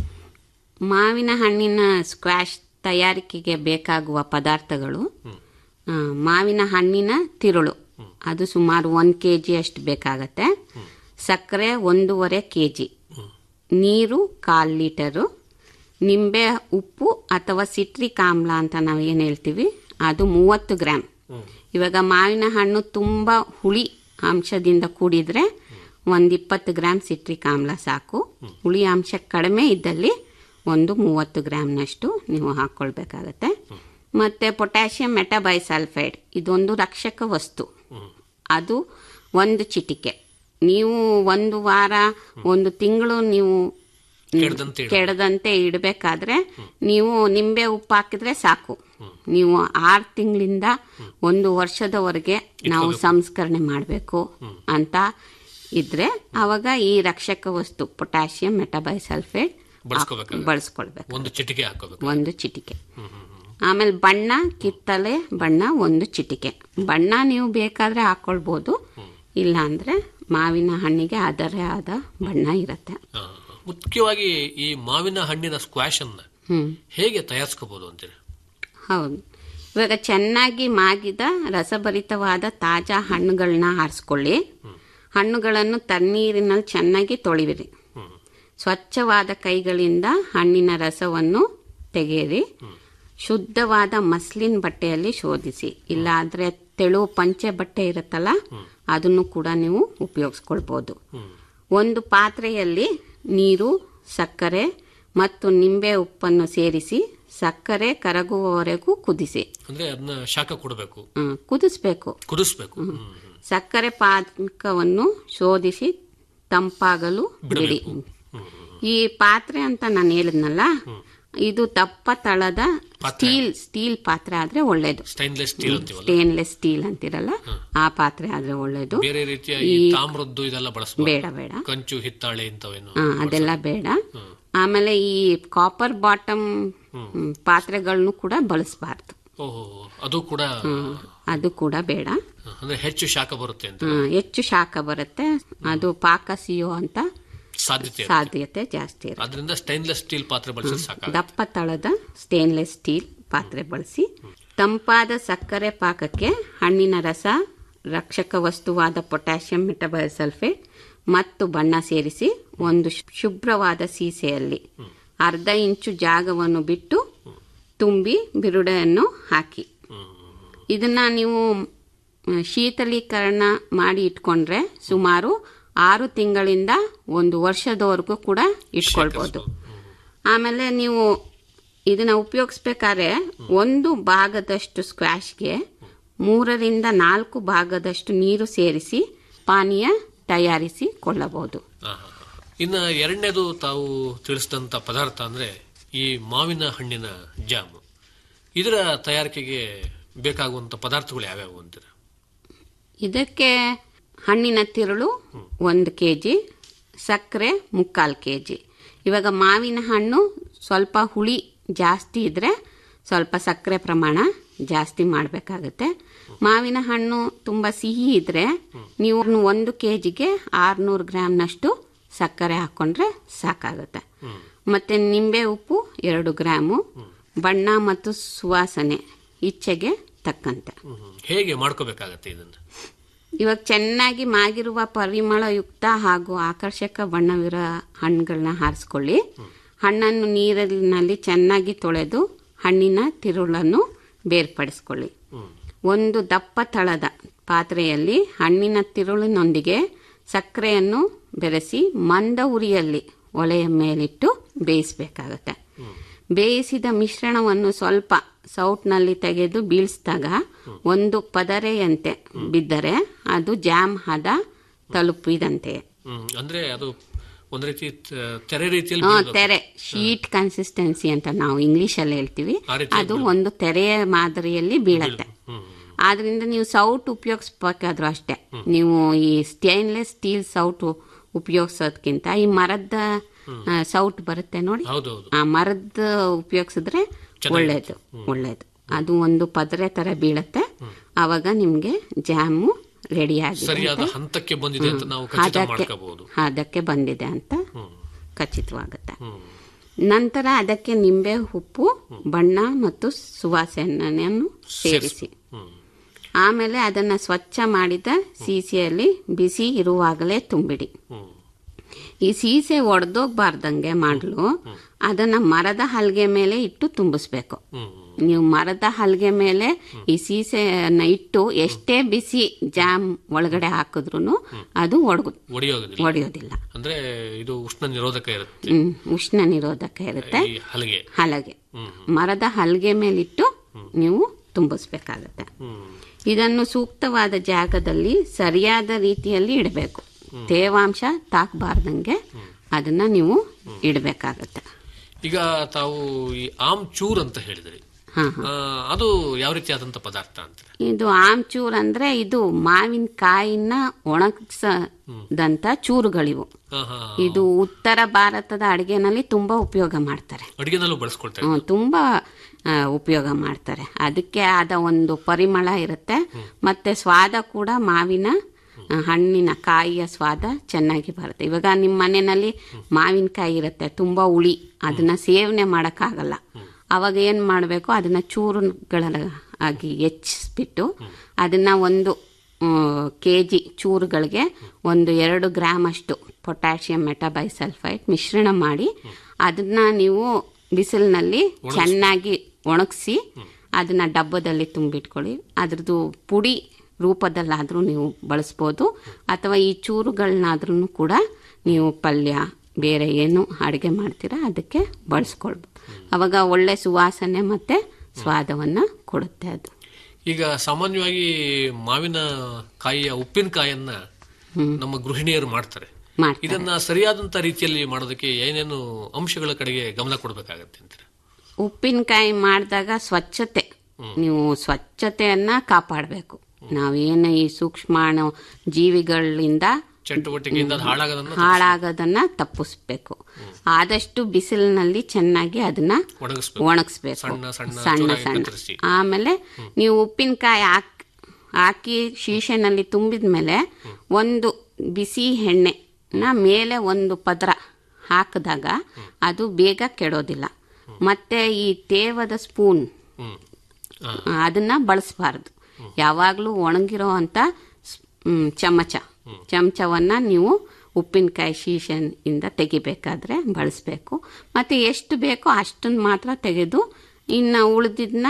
K: ಮಾವಿನ ಹಣ್ಣಿನ ಸ್ಕ್ವಾಶ್ ತಯಾರಿಕೆಗೆ ಬೇಕಾಗುವ ಪದಾರ್ಥಗಳು ಆ, ಮಾವಿನ ಹಣ್ಣಿನ ತಿರುಳು ಅದು ಸುಮಾರು ಒಂದು ಕೆ ಜಿ ಅಷ್ಟು ಬೇಕಾಗತ್ತೆ ಸಕ್ಕರೆ ಒಂದೂವರೆ ಕೆ ಜಿ ನೀರು ಕಾಲು ಲೀಟರು ನಿಂಬೆ ಉಪ್ಪು ಅಥವಾ ಸಿಟ್ರಿಕ್ ಆಮ್ಲ ಅಂತ ನಾವು ಏನು ಹೇಳ್ತೀವಿ ಅದು ಮೂವತ್ತು ಗ್ರಾಮ್ ಇವಾಗ ಮಾವಿನ ಹಣ್ಣು ತುಂಬ ಹುಳಿ ಅಂಶದಿಂದ ಕೂಡಿದ್ರೆ ಒಂದು ಇಪ್ಪತ್ತು ಗ್ರಾಮ್ ಸಿಟ್ರಿಕ್ ಆಮ್ಲ ಸಾಕು ಹುಳಿ ಅಂಶ ಕಡಿಮೆ ಇದ್ದಲ್ಲಿ ಒಂದು ಮೂವತ್ತು ಗ್ರಾಮ್ನಷ್ಟು ನೀವು ಹಾಕ್ಕೊಳ್ಬೇಕಾಗತ್ತೆ ಮತ್ತೆ ಪೊಟ್ಯಾಷಿಯಂ ಮೆಟಾಬೈಸಲ್ಫೈಡ್ ಇದೊಂದು ರಕ್ಷಕ ವಸ್ತು ಅದು ಒಂದು ಚಿಟಿಕೆ ನೀವು ಒಂದು ವಾರ ಒಂದು ತಿಂಗಳು ನೀವು
C: ಕೆಡದಂತೆ ಇಡು.
K: ಕೆಡದಂತೆ ಇಡಬೇಕಾದ್ರೆ ನೀವು ನಿಂಬೆ ಉಪ್ಪು ಹಾಕಿದ್ರೆ ಸಾಕು ನೀವು ಆರು ತಿಂಗಳಿಂದ ಒಂದು ವರ್ಷದವರೆಗೆ ನಾವು ಸಂಸ್ಕರಣೆ ಮಾಡಬೇಕು ಅಂತ ಇದ್ರೆ ಅವಾಗ ಈ ರಕ್ಷಕ ವಸ್ತು ಪೊಟ್ಯಾಷಿಯಂ ಮೆಟಾಬೈಸಲ್ಫೇಟ್
C: ಬಳಸ್ಕೋಬೇಕಾಗುತ್ತೆ.
K: ಬಳಸ್ಕೊಳ್ಬೇಕು
C: ಒಂದು ಚಿಟಿಕೆ ಹಾಕೋಬೇಕು
K: ಒಂದು ಚಿಟಿಕೆ ಆಮೇಲೆ ಬಣ್ಣ ಕಿತ್ತಲೆ ಬಣ್ಣ ಒಂದು ಚಿಟಿಕೆ ಬಣ್ಣ ನೀವು ಬೇಕಾದ್ರೆ ಹಾಕೊಳ್ಬೋದು ಇಲ್ಲ ಅಂದ್ರೆ ಮಾವಿನ ಹಣ್ಣಿಗೆ ಅದರೇ ಆದ ಬಣ್ಣ ಇರುತ್ತೆ
C: ಹಾ, ಮುಖ್ಯವಾಗಿ ಈ ಮಾವಿನ ಹಣ್ಣಿನ ಸ್ಕ್ವಾಶ್ ಅನ್ನ
K: ಹ್ಮ್
C: ಹೇಗೆ ತಯಾರಿಸ್ಕೋಬಹುದು ಅಂತೀರಿ
K: ಹೌದು ಇವಾಗ ಚೆನ್ನಾಗಿ ಮಾಗಿದ ರಸಭರಿತವಾದ ತಾಜಾ ಹಣ್ಣುಗಳನ್ನ ಆರಿಸ್ಕೊಳ್ಳಿ ಹಣ್ಣುಗಳನ್ನು ತಣ್ಣೀರಿನಲ್ಲಿ ಚೆನ್ನಾಗಿ ತೊಳೆಯಿರಿ ಸ್ವಚ್ಛವಾದ ಕೈಗಳಿಂದ ಹಣ್ಣಿನ ರಸವನ್ನು ತೆಗೆಯಿರಿ ಶುದ್ಧವಾದ ಮಸ್ಲಿನ್ ಬಟ್ಟೆಯಲ್ಲಿ ಶೋಧಿಸಿ ಇಲ್ಲಾದ್ರೆ ತೆಳು ಪಂಚೆ ಬಟ್ಟೆ ಇರುತ್ತಲ್ಲ ಅದನ್ನು ಕೂಡ ನೀವು ಉಪಯೋಗಿಸ್ಕೊಳ್ಬೋದು ಒಂದು ಪಾತ್ರೆಯಲ್ಲಿ ನೀರು ಸಕ್ಕರೆ ಮತ್ತು ನಿಂಬೆ ಉಪ್ಪನ್ನು ಸೇರಿಸಿ ಸಕ್ಕರೆ ಕರಗುವವರೆಗೂ ಕುದಿಸಿ
C: ಅಂದ್ರೆ ಅದನ್ನ ಶಾಖ ಕೊಡಬೇಕು
K: ಹ್ಮ್, ಕುದಿಸ್ಬೇಕು
C: ಕುದಿಸ್ಬೇಕು
K: ಸಕ್ಕರೆ ಪಾಕವನ್ನು ಶೋಧಿಸಿ ತಂಪಾಗಲು ಬಿಡಿ ಈ ಪಾತ್ರೆ ಅಂತ ನಾನು ಹೇಳಿದ್ನಲ್ಲ ಇದು ದಪ್ಪ ತಳದ ಸ್ಟೀಲ್ ಸ್ಟೀಲ್ ಪಾತ್ರೆ ಆದ್ರೆ ಒಳ್ಳೇದು
C: ಸ್ಟೈನ್ಲೆಸ್ ಸ್ಟೀಲ್ ಅಂತೀವಲ್ಲ
K: ಸ್ಟೇನ್ಲೆಸ್ ಸ್ಟೀಲ್ ಅಂತಿರಲ್ಲ ಆ ಪಾತ್ರೆ ಆದ್ರೆ ಒಳ್ಳೇದು
C: ಬೇರೆ ರೀತಿಯ ಈ ತಾಮ್ರದ್ದು ಇದೆಲ್ಲ ಬಳಸಬಹುದು
K: ಬೇಡ ಬೇಡ
C: ಕಂಚು ಹಿತ್ತಾಳೆ ಇಂಥವೇನು
K: ಆ, ಅದೆಲ್ಲ ಬೇಡ ಆಮೇಲೆ ಈ ಕಾಪರ್ ಬಾಟಮ್ ಪಾತ್ರೆಗಳನ್ನು ಕೂಡ ಬಳಸಬಾರ್ದು
C: ಓಹೋ ಅದು ಕೂಡ
K: ಅದು ಕೂಡ ಬೇಡ
C: ಅಂದ್ರೆ ಹೆಚ್ಚು ಶಾಖ ಬರುತ್ತೆ ಅಂತ
K: ಆ, ಹೆಚ್ಚು ಶಾಖ ಬರುತ್ತೆ ಅದು ಪಾಕ ಸಿಯೋ ಅಂತ
C: ಸಾಧ್ಯತೆ ಇರುತ್ತೆ.
K: ಸಾಧ್ಯತೆ ಜಾಸ್ತಿ ಇರುತ್ತೆ
C: ಅದರಿಂದ ಸ್ಟೈನ್ಲೆಸ್ ಸ್ಟೀಲ್ ಪಾತ್ರೆ ಬಳಸಿದ್ರೆ ಸಾಕ
K: ದಪ್ಪ ತಳದ ಸ್ಟೇನ್ಲೆಸ್ ಸ್ಟೀಲ್ ಪಾತ್ರೆ ಬಳಸಿ ತಂಪಾದ ಸಕ್ಕರೆ ಪಾಕಕ್ಕೆ ಹಣ್ಣಿನ ರಸ ರಕ್ಷಕ ವಸ್ತುವಾದ ಪೊಟ್ಯಾಷಿಯಂ ಮೆಟಬೈಸಲ್ಫೇಟ್ ಮತ್ತು ಬಣ್ಣ ಸೇರಿಸಿ ಒಂದು ಶು- ಶುಭ್ರವಾದ ಸೀಸೆಯಲ್ಲಿ ಅರ್ಧ ಇಂಚು ಜಾಗವನ್ನು ಬಿಟ್ಟು ತುಂಬಿ ಬಿರುಡೆಯನ್ನು ಹಾಕಿ ಇದನ್ನ ನೀವು ಮ್, ಶೀತಲೀಕರಣ ಮಾಡಿ ಇಟ್ಕೊಂಡ್ರೆ ಸುಮಾರು ಆರು ತಿಂಗಳಿಂದ ಒಂದು ವರ್ಷದವರೆಗೂ ಕೂಡ ಇಟ್ಕೊಳ್ಬೋದು ಆಮೇಲೆ ನೀವು ಇದನ್ನ ಉಪಯೋಗಿಸ್ಬೇಕಾದ್ರೆ ಒಂದು ಭಾಗದಷ್ಟು ಸ್ಕ್ವಾಶ್ಗೆ ಮೂರರಿಂದ ನಾಲ್ಕು ಭಾಗದಷ್ಟು ನೀರು ಸೇರಿಸಿ ಪಾನೀಯ ತಯಾರಿಸಿ ಕೊಳ್ಳಬಹುದು
C: ಇನ್ನ ಎರಡನೇದು ತಾವು ತಿಳಿಸಿದಂತ ಪದಾರ್ಥ ಅಂದ್ರೆ ಈ ಮಾವಿನ ಹಣ್ಣಿನ ಜಾಮ್ ಇದರ ತಯಾರಿಕೆಗೆ ಬೇಕಾಗುವಂತ ಪದಾರ್ಥಗಳು ಯಾವ್ಯಾವು ಅಂತೀರ
K: ಇದಕ್ಕೆ ಹಣ್ಣಿನ ತಿರುಳು ಒಂದು ಕೆ ಜಿ ಸಕ್ಕರೆ ಮುಕ್ಕಾಲು ಕೆ ಜಿ ಇವಾಗ ಮಾವಿನ ಹಣ್ಣು ಸ್ವಲ್ಪ ಹುಳಿ ಜಾಸ್ತಿ ಇದ್ರೆ ಸ್ವಲ್ಪ ಸಕ್ಕರೆ ಪ್ರಮಾಣ ಜಾಸ್ತಿ ಮಾಡಬೇಕಾಗುತ್ತೆ ಮಾವಿನ ಹಣ್ಣು ತುಂಬ ಸಿಹಿ ಇದ್ರೆ ನೀವು ಒಂದು ಕೆ ಜಿಗೆ ಆರುನೂರು ಗ್ರಾಮ್ನಷ್ಟು ಸಕ್ಕರೆ ಹಾಕ್ಕೊಂಡ್ರೆ ಸಾಕಾಗುತ್ತೆ ಮತ್ತೆ ನಿಂಬೆ ಉಪ್ಪು ಎರಡು ಗ್ರಾಮು ಬಣ್ಣ ಮತ್ತು ಸುವಾಸನೆ ಇಚ್ಛೆಗೆ ತಕ್ಕಂತೆ
C: ಹೇಗೆ ಮಾಡ್ಕೋಬೇಕಾಗತ್ತೆ ಇದನ್ನ
K: ಇವಾಗ ಚೆನ್ನಾಗಿ ಮಾಗಿರುವ ಪರಿಮಳಯುಕ್ತ ಹಾಗೂ ಆಕರ್ಷಕ ಬಣ್ಣವಿರೋ ಹಣ್ಣುಗಳನ್ನ ಹಾರಿಸ್ಕೊಳ್ಳಿ ಹಣ್ಣನ್ನು ನೀರಿನಲ್ಲಿ ಚೆನ್ನಾಗಿ ತೊಳೆದು ಹಣ್ಣಿನ ತಿರುಳನ್ನು ಬೇರ್ಪಡಿಸ್ಕೊಳ್ಳಿ ಒಂದು ದಪ್ಪ ತಳದ ಪಾತ್ರೆಯಲ್ಲಿ ಹಣ್ಣಿನ ತಿರುಳಿನೊಂದಿಗೆ ಸಕ್ಕರೆಯನ್ನು ಬೆರೆಸಿ ಮಂದ ಉರಿಯಲ್ಲಿ ಒಲೆಯ ಮೇಲಿಟ್ಟು ಬೇಯಿಸಬೇಕಾಗತ್ತೆ ಬೇಯಿಸಿದ ಮಿಶ್ರಣವನ್ನು ಸ್ವಲ್ಪ ಸೌಟ್ನಲ್ಲಿ ತೆಗೆದು ಬೀಳಿಸಿದಾಗ ಒಂದು ಪದರೆಯಂತೆ ಬಿದ್ದರೆ ಅದು ಜಾಮ್ ಹದ ತಲುಪಿದಂತೆ
C: ಹ್ಮ್ ಅಂದ್ರೆ ಅದು ಒಂದ್ ರೀತಿ ತ- ತೆರೆ ರೀತಿಯಲ್ಲಿ
K: ಆ,
C: ಬೀಳ್ಬೇಕು.
K: ತೆರೆ ಶೀಟ್ ಕನ್ಸಿಸ್ಟೆನ್ಸಿ ಅಂತ ನಾವು ಇಂಗ್ಲಿಷ್ ಅಲ್ಲಿ ಹೇಳ್ತೀವಿ
C: ಆ ರೀತಿ
K: ಅದು ಒಂದು ತೆರೆಯ ಮಾದರಿಯಲ್ಲಿ ಬೀಳತ್ತೆ ಆದ್ರಿಂದ ನೀವು ಸೌಟ್ ಉಪಯೋಗಿಸ್ಬೇಕಾದ್ರೂ ಅಷ್ಟೇ ನೀವು ಈ ಸ್ಟೇನ್ಲೆಸ್ ಸ್ಟೀಲ್ ಸೌಟ್ ಉಪಯೋಗಿಸೋದ್ಕಿಂತ ಈ ಮರದ ಆ, ಸೌಟ್ ಬರುತ್ತೆ ನೋಡಿ
C: ಹೌದೌದು
K: ಆ ಮರದ ಉಪಯೋಗಿಸಿದ್ರೆ ಒಳ್ಳೇದು ಒಳ್ಳೇದು ಅದು ಒಂದು ಪದರೆ ತರ ಬೀಳತ್ತೆ ಅವಾಗ ನಿಮ್ಗೆ ಜಾಮು ರೆಡಿ ಆಗಿದೆ
C: ಸರಿಯಾದ
K: ಅಂತ-
C: ಹಂತಕ್ಕೆ ಬಂದಿದೆ ಅಂತ ನಾವು
K: ಹ್ಮ್.
C: ಖಚಿತ
K: ಹದಕ್ಕೆ-
C: ಮಾಡ್ಕೋಬಹುದು
K: ಹದಕ್ಕೆ ಬಂದಿದೆ ಅಂತ ಖಚಿತವಾಗುತ್ತೆ ನಂತರ ಅದಕ್ಕೆ ನಿಂಬೆ ಉಪ್ಪು ಬಣ್ಣ ಮತ್ತು ಸುವಾಸನೆಯನ್ನು ಸೇರಿಸಿ ಆಮೇಲೆ ಅದನ್ನ ಸ್ವಚ್ಛ ಮಾಡಿದ ಸೀಸೆಯಲ್ಲಿ ಬಿಸಿ ಇರುವಾಗಲೇ ತುಂಬಿಡಿ ಈ ಸೀಸೆ ಒಡೆದೋಗ್ಬಾರ್ದಂಗೆ ಮಾಡಲು ಅದನ್ನ ಮರದ ಹಲ್ಗೆ ಮೇಲೆ ಇಟ್ಟು ತುಂಬಿಸ್ಬೇಕು ನೀವು ಮರದ ಹಲ್ಗೆ ಮೇಲೆ ಈ ಸೀಸೆಯನ್ನ ಇಟ್ಟು ಎಷ್ಟೇ ಬಿಸಿ ಜಾಮ್ ಒಳಗಡೆ ಹಾಕಿದ್ರು ಅದು ಒಡಗು
C: ಒಡೆಯೋದಿಲ್ಲ
K: ಒಡೆಯೋದಿಲ್ಲ
C: ಅಂದ್ರೆ ಇದು ಉಷ್ಣ ನಿರೋಧಕ ಇರುತ್ತೆ
K: ಹ್ಮ್, ಉಷ್ಣ ನಿರೋಧಕ ಇರುತ್ತೆ
C: ಈ ಹಲಗೆ
K: ಹಲಗೆ ಮರದ ಹಲ್ಗೆ ಮೇಲಿಟ್ಟು ನೀವು ತುಂಬಿಸ್ಬೇಕಾಗತ್ತೆ ಇದನ್ನು ಸೂಕ್ತವಾದ ಜಾಗದಲ್ಲಿ ಸರಿಯಾದ ರೀತಿಯಲ್ಲಿ ಇಡಬೇಕು ತೇವಾಂಶ ತಾಕಬಾರ್ದಂಗೆ ಅದನ್ನ ನೀವು ಇಡಬೇಕಾಗತ್ತೆ
C: ಈಗ ತಾವು ಈ ಆಮ್ ಚೂರ್ ಅಂತ ಹೇಳಿದ್ರಿ
K: ಹಾ
C: ಆ, ಅದು ಯಾವ ರೀತಿಯಾದಂತ ಪದಾರ್ಥ ಅಂತ
K: ಇದು ಆಮ್ಚೂರ್ ಅಂದ್ರೆ ಇದು ಮಾವಿನಕಾಯಿನ ಒಣಗಿಸದಂತ ಚೂರುಗಳಿವು ಇದು ಉತ್ತರ ಭಾರತದ ಅಡಿಗೆನಲ್ಲಿ ತುಂಬಾ ಉಪಯೋಗ ಮಾಡ್ತಾರೆ
C: ಅಡಿಗೆನಲ್ಲೂ ಬಳಸ್ಕೊಳ್ತಾರೆ
K: ಹ್ಮ್, ತುಂಬಾ ಆ, ಉಪಯೋಗ ಮಾಡ್ತಾರೆ ಅದಕ್ಕೆ ಆದ ಒಂದು ಪರಿಮಳ ಇರುತ್ತೆ ಮತ್ತೆ ಸ್ವಾದ ಕೂಡ ಮಾವಿನ ಆ, ಹಣ್ಣಿನ ಕಾಯಿಯ ಸ್ವಾದ ಚೆನ್ನಾಗಿ ಬರುತ್ತೆ ಇವಾಗ ನಿಮ್ಮ ಮನೆಯಲ್ಲಿ ಮಾವಿನಕಾಯಿ ಇರುತ್ತೆ ತುಂಬಾ ಹುಳಿ ಅದನ್ನ ಸೇವನೆ ಮಾಡೋಕ್ಕಾಗಲ್ಲ ಅವಾಗ ಏನ್ ಮಾಡಬೇಕು ಅದನ್ನ ಚೂರುಗಳ ಆಗಿ ಹೆಚ್ಚಿಸ್ಬಿಟ್ಟು ಅದನ್ನ ಒಂದು ಕೆ ಜಿ ಚೂರುಗಳಿಗೆ ಒಂದು ಎರಡು ಗ್ರಾಮ್ ಅಷ್ಟು ಪೊಟ್ಯಾಷಿಯಂ ಮೆಟಾಬೈಸಲ್ಫೈಟ್ ಮಿಶ್ರಣ ಮಾಡಿ ಅದನ್ನ ನೀವು ಬಿಸಿಲಿನಲ್ಲಿ ಚೆನ್ನಾಗಿ ಒಣಗಿಸಿ ಅದನ್ನ ಡಬ್ಬದಲ್ಲಿ ತುಂಬಿಟ್ಕೊಳ್ಳಿ ಅದ್ರದ್ದು ಪುಡಿ ರೂಪದಲ್ಲಾದರೂ ನೀವು ಬಳಸ್ಬೋದು ಅಥವಾ ಈ ಚೂರುಗಳನ್ನಾದ್ರೂ ಕೂಡ ನೀವು ಪಲ್ಯ ಬೇರೆ ಏನು ಅಡುಗೆ ಮಾಡ್ತೀರಾ ಅದಕ್ಕೆ ಬಳಸ್ಕೊಳ್ಬೋದು ಅವಾಗ ಒಳ್ಳೆ ಸುವಾಸನೆ ಮತ್ತೆ ಸ್ವಾದವನ್ನ ಕೊಡುತ್ತೆ ಅದು
C: ಈಗ ಸಾಮಾನ್ಯವಾಗಿ ಮಾವಿನ ಕಾಯಿಯ ಉಪ್ಪಿನಕಾಯನ್ನ ನಮ್ಮ ಗೃಹಿಣಿಯರು ಮಾಡ್ತಾರೆ
K: ಮಾಡ್ತಾರೆ.
C: ಇದನ್ನ ಸರಿಯಾದಂತ ರೀತಿಯಲ್ಲಿ ಮಾಡೋದಕ್ಕೆ ಏನೇನು ಅಂಶಗಳ ಕಡೆಗೆ ಗಮನ ಕೊಡಬೇಕಾಗತ್ತೆ ಅಂತೀರಾ
K: ಉಪ್ಪಿನಕಾಯಿ ಮಾಡಿದಾಗ ಸ್ವಚ್ಛತೆ ನೀವು ಸ್ವಚ್ಛತೆಯನ್ನ ಕಾಪಾಡಬೇಕು ನಾವೇನು ಈ ಸೂಕ್ಷ್ಮಾಣು ಜೀವಿಗಳಿಂದ
C: ಚಟುವಟಿಕೆಯಿಂದ ಅದು ಹಾಳಾಗೋದನ್ನ
K: ಹಾಳಾಗೋದನ್ನ ತಪ್ಪಿಸ್ಬೇಕು ಆದಷ್ಟು ಬಿಸಿಲಿನಲ್ಲಿ ಚೆನ್ನಾಗಿ ಅದನ್ನ
C: ಒಣಗಿಸ್ಬೇಕು.
K: ಒಣಗಿಸ್ಬೇಕು
C: ಸಣ್ಣ ಸಣ್ಣ
K: ಸಣ್ಣ
C: ಚೂರಾಗಿ
K: ಸಣ್ಣ
C: ಕತ್ತರಿಸಿ.
K: ಆಮೇಲೆ ನೀವು ಉಪ್ಪಿನಕಾಯಿ ಹಾಕಿ ಹಾಕಿ ಶೀಶೆನಲ್ಲಿ ತುಂಬಿದ ಮೇಲೆ ಒಂದು ಬಿಸಿ ಎಣ್ಣೆನ ಮೇಲೆ ಒಂದು ಪದರ ಹಾಕಿದಾಗ ಅದು ಬೇಗ ಕೆಡೋದಿಲ್ಲ ಮತ್ತೆ ಈ ತೇವದ ಸ್ಪೂನ್
C: ಹ್ಮ್
K: ಅದನ್ನ ಬಳಸಬಾರ್ದು ಯಾವಾಗಲೂ ಒಣಗಿರೋ ಅಂತ ಚಮಚ ಚಮಚವನ್ನ ನೀವು ಉಪ್ಪಿನಕಾಯಿ ಶೀಶೆಯಿಂದ ತೆಗಿಬೇಕಾದ್ರೆ ಬಳಸಬೇಕು ಮತ್ತೆ ಎಷ್ಟು ಬೇಕೋ ಅಷ್ಟನ್ನು ಮಾತ್ರ ತೆಗೆದು ಇನ್ನು ಉಳಿದಿದ್ದನ್ನ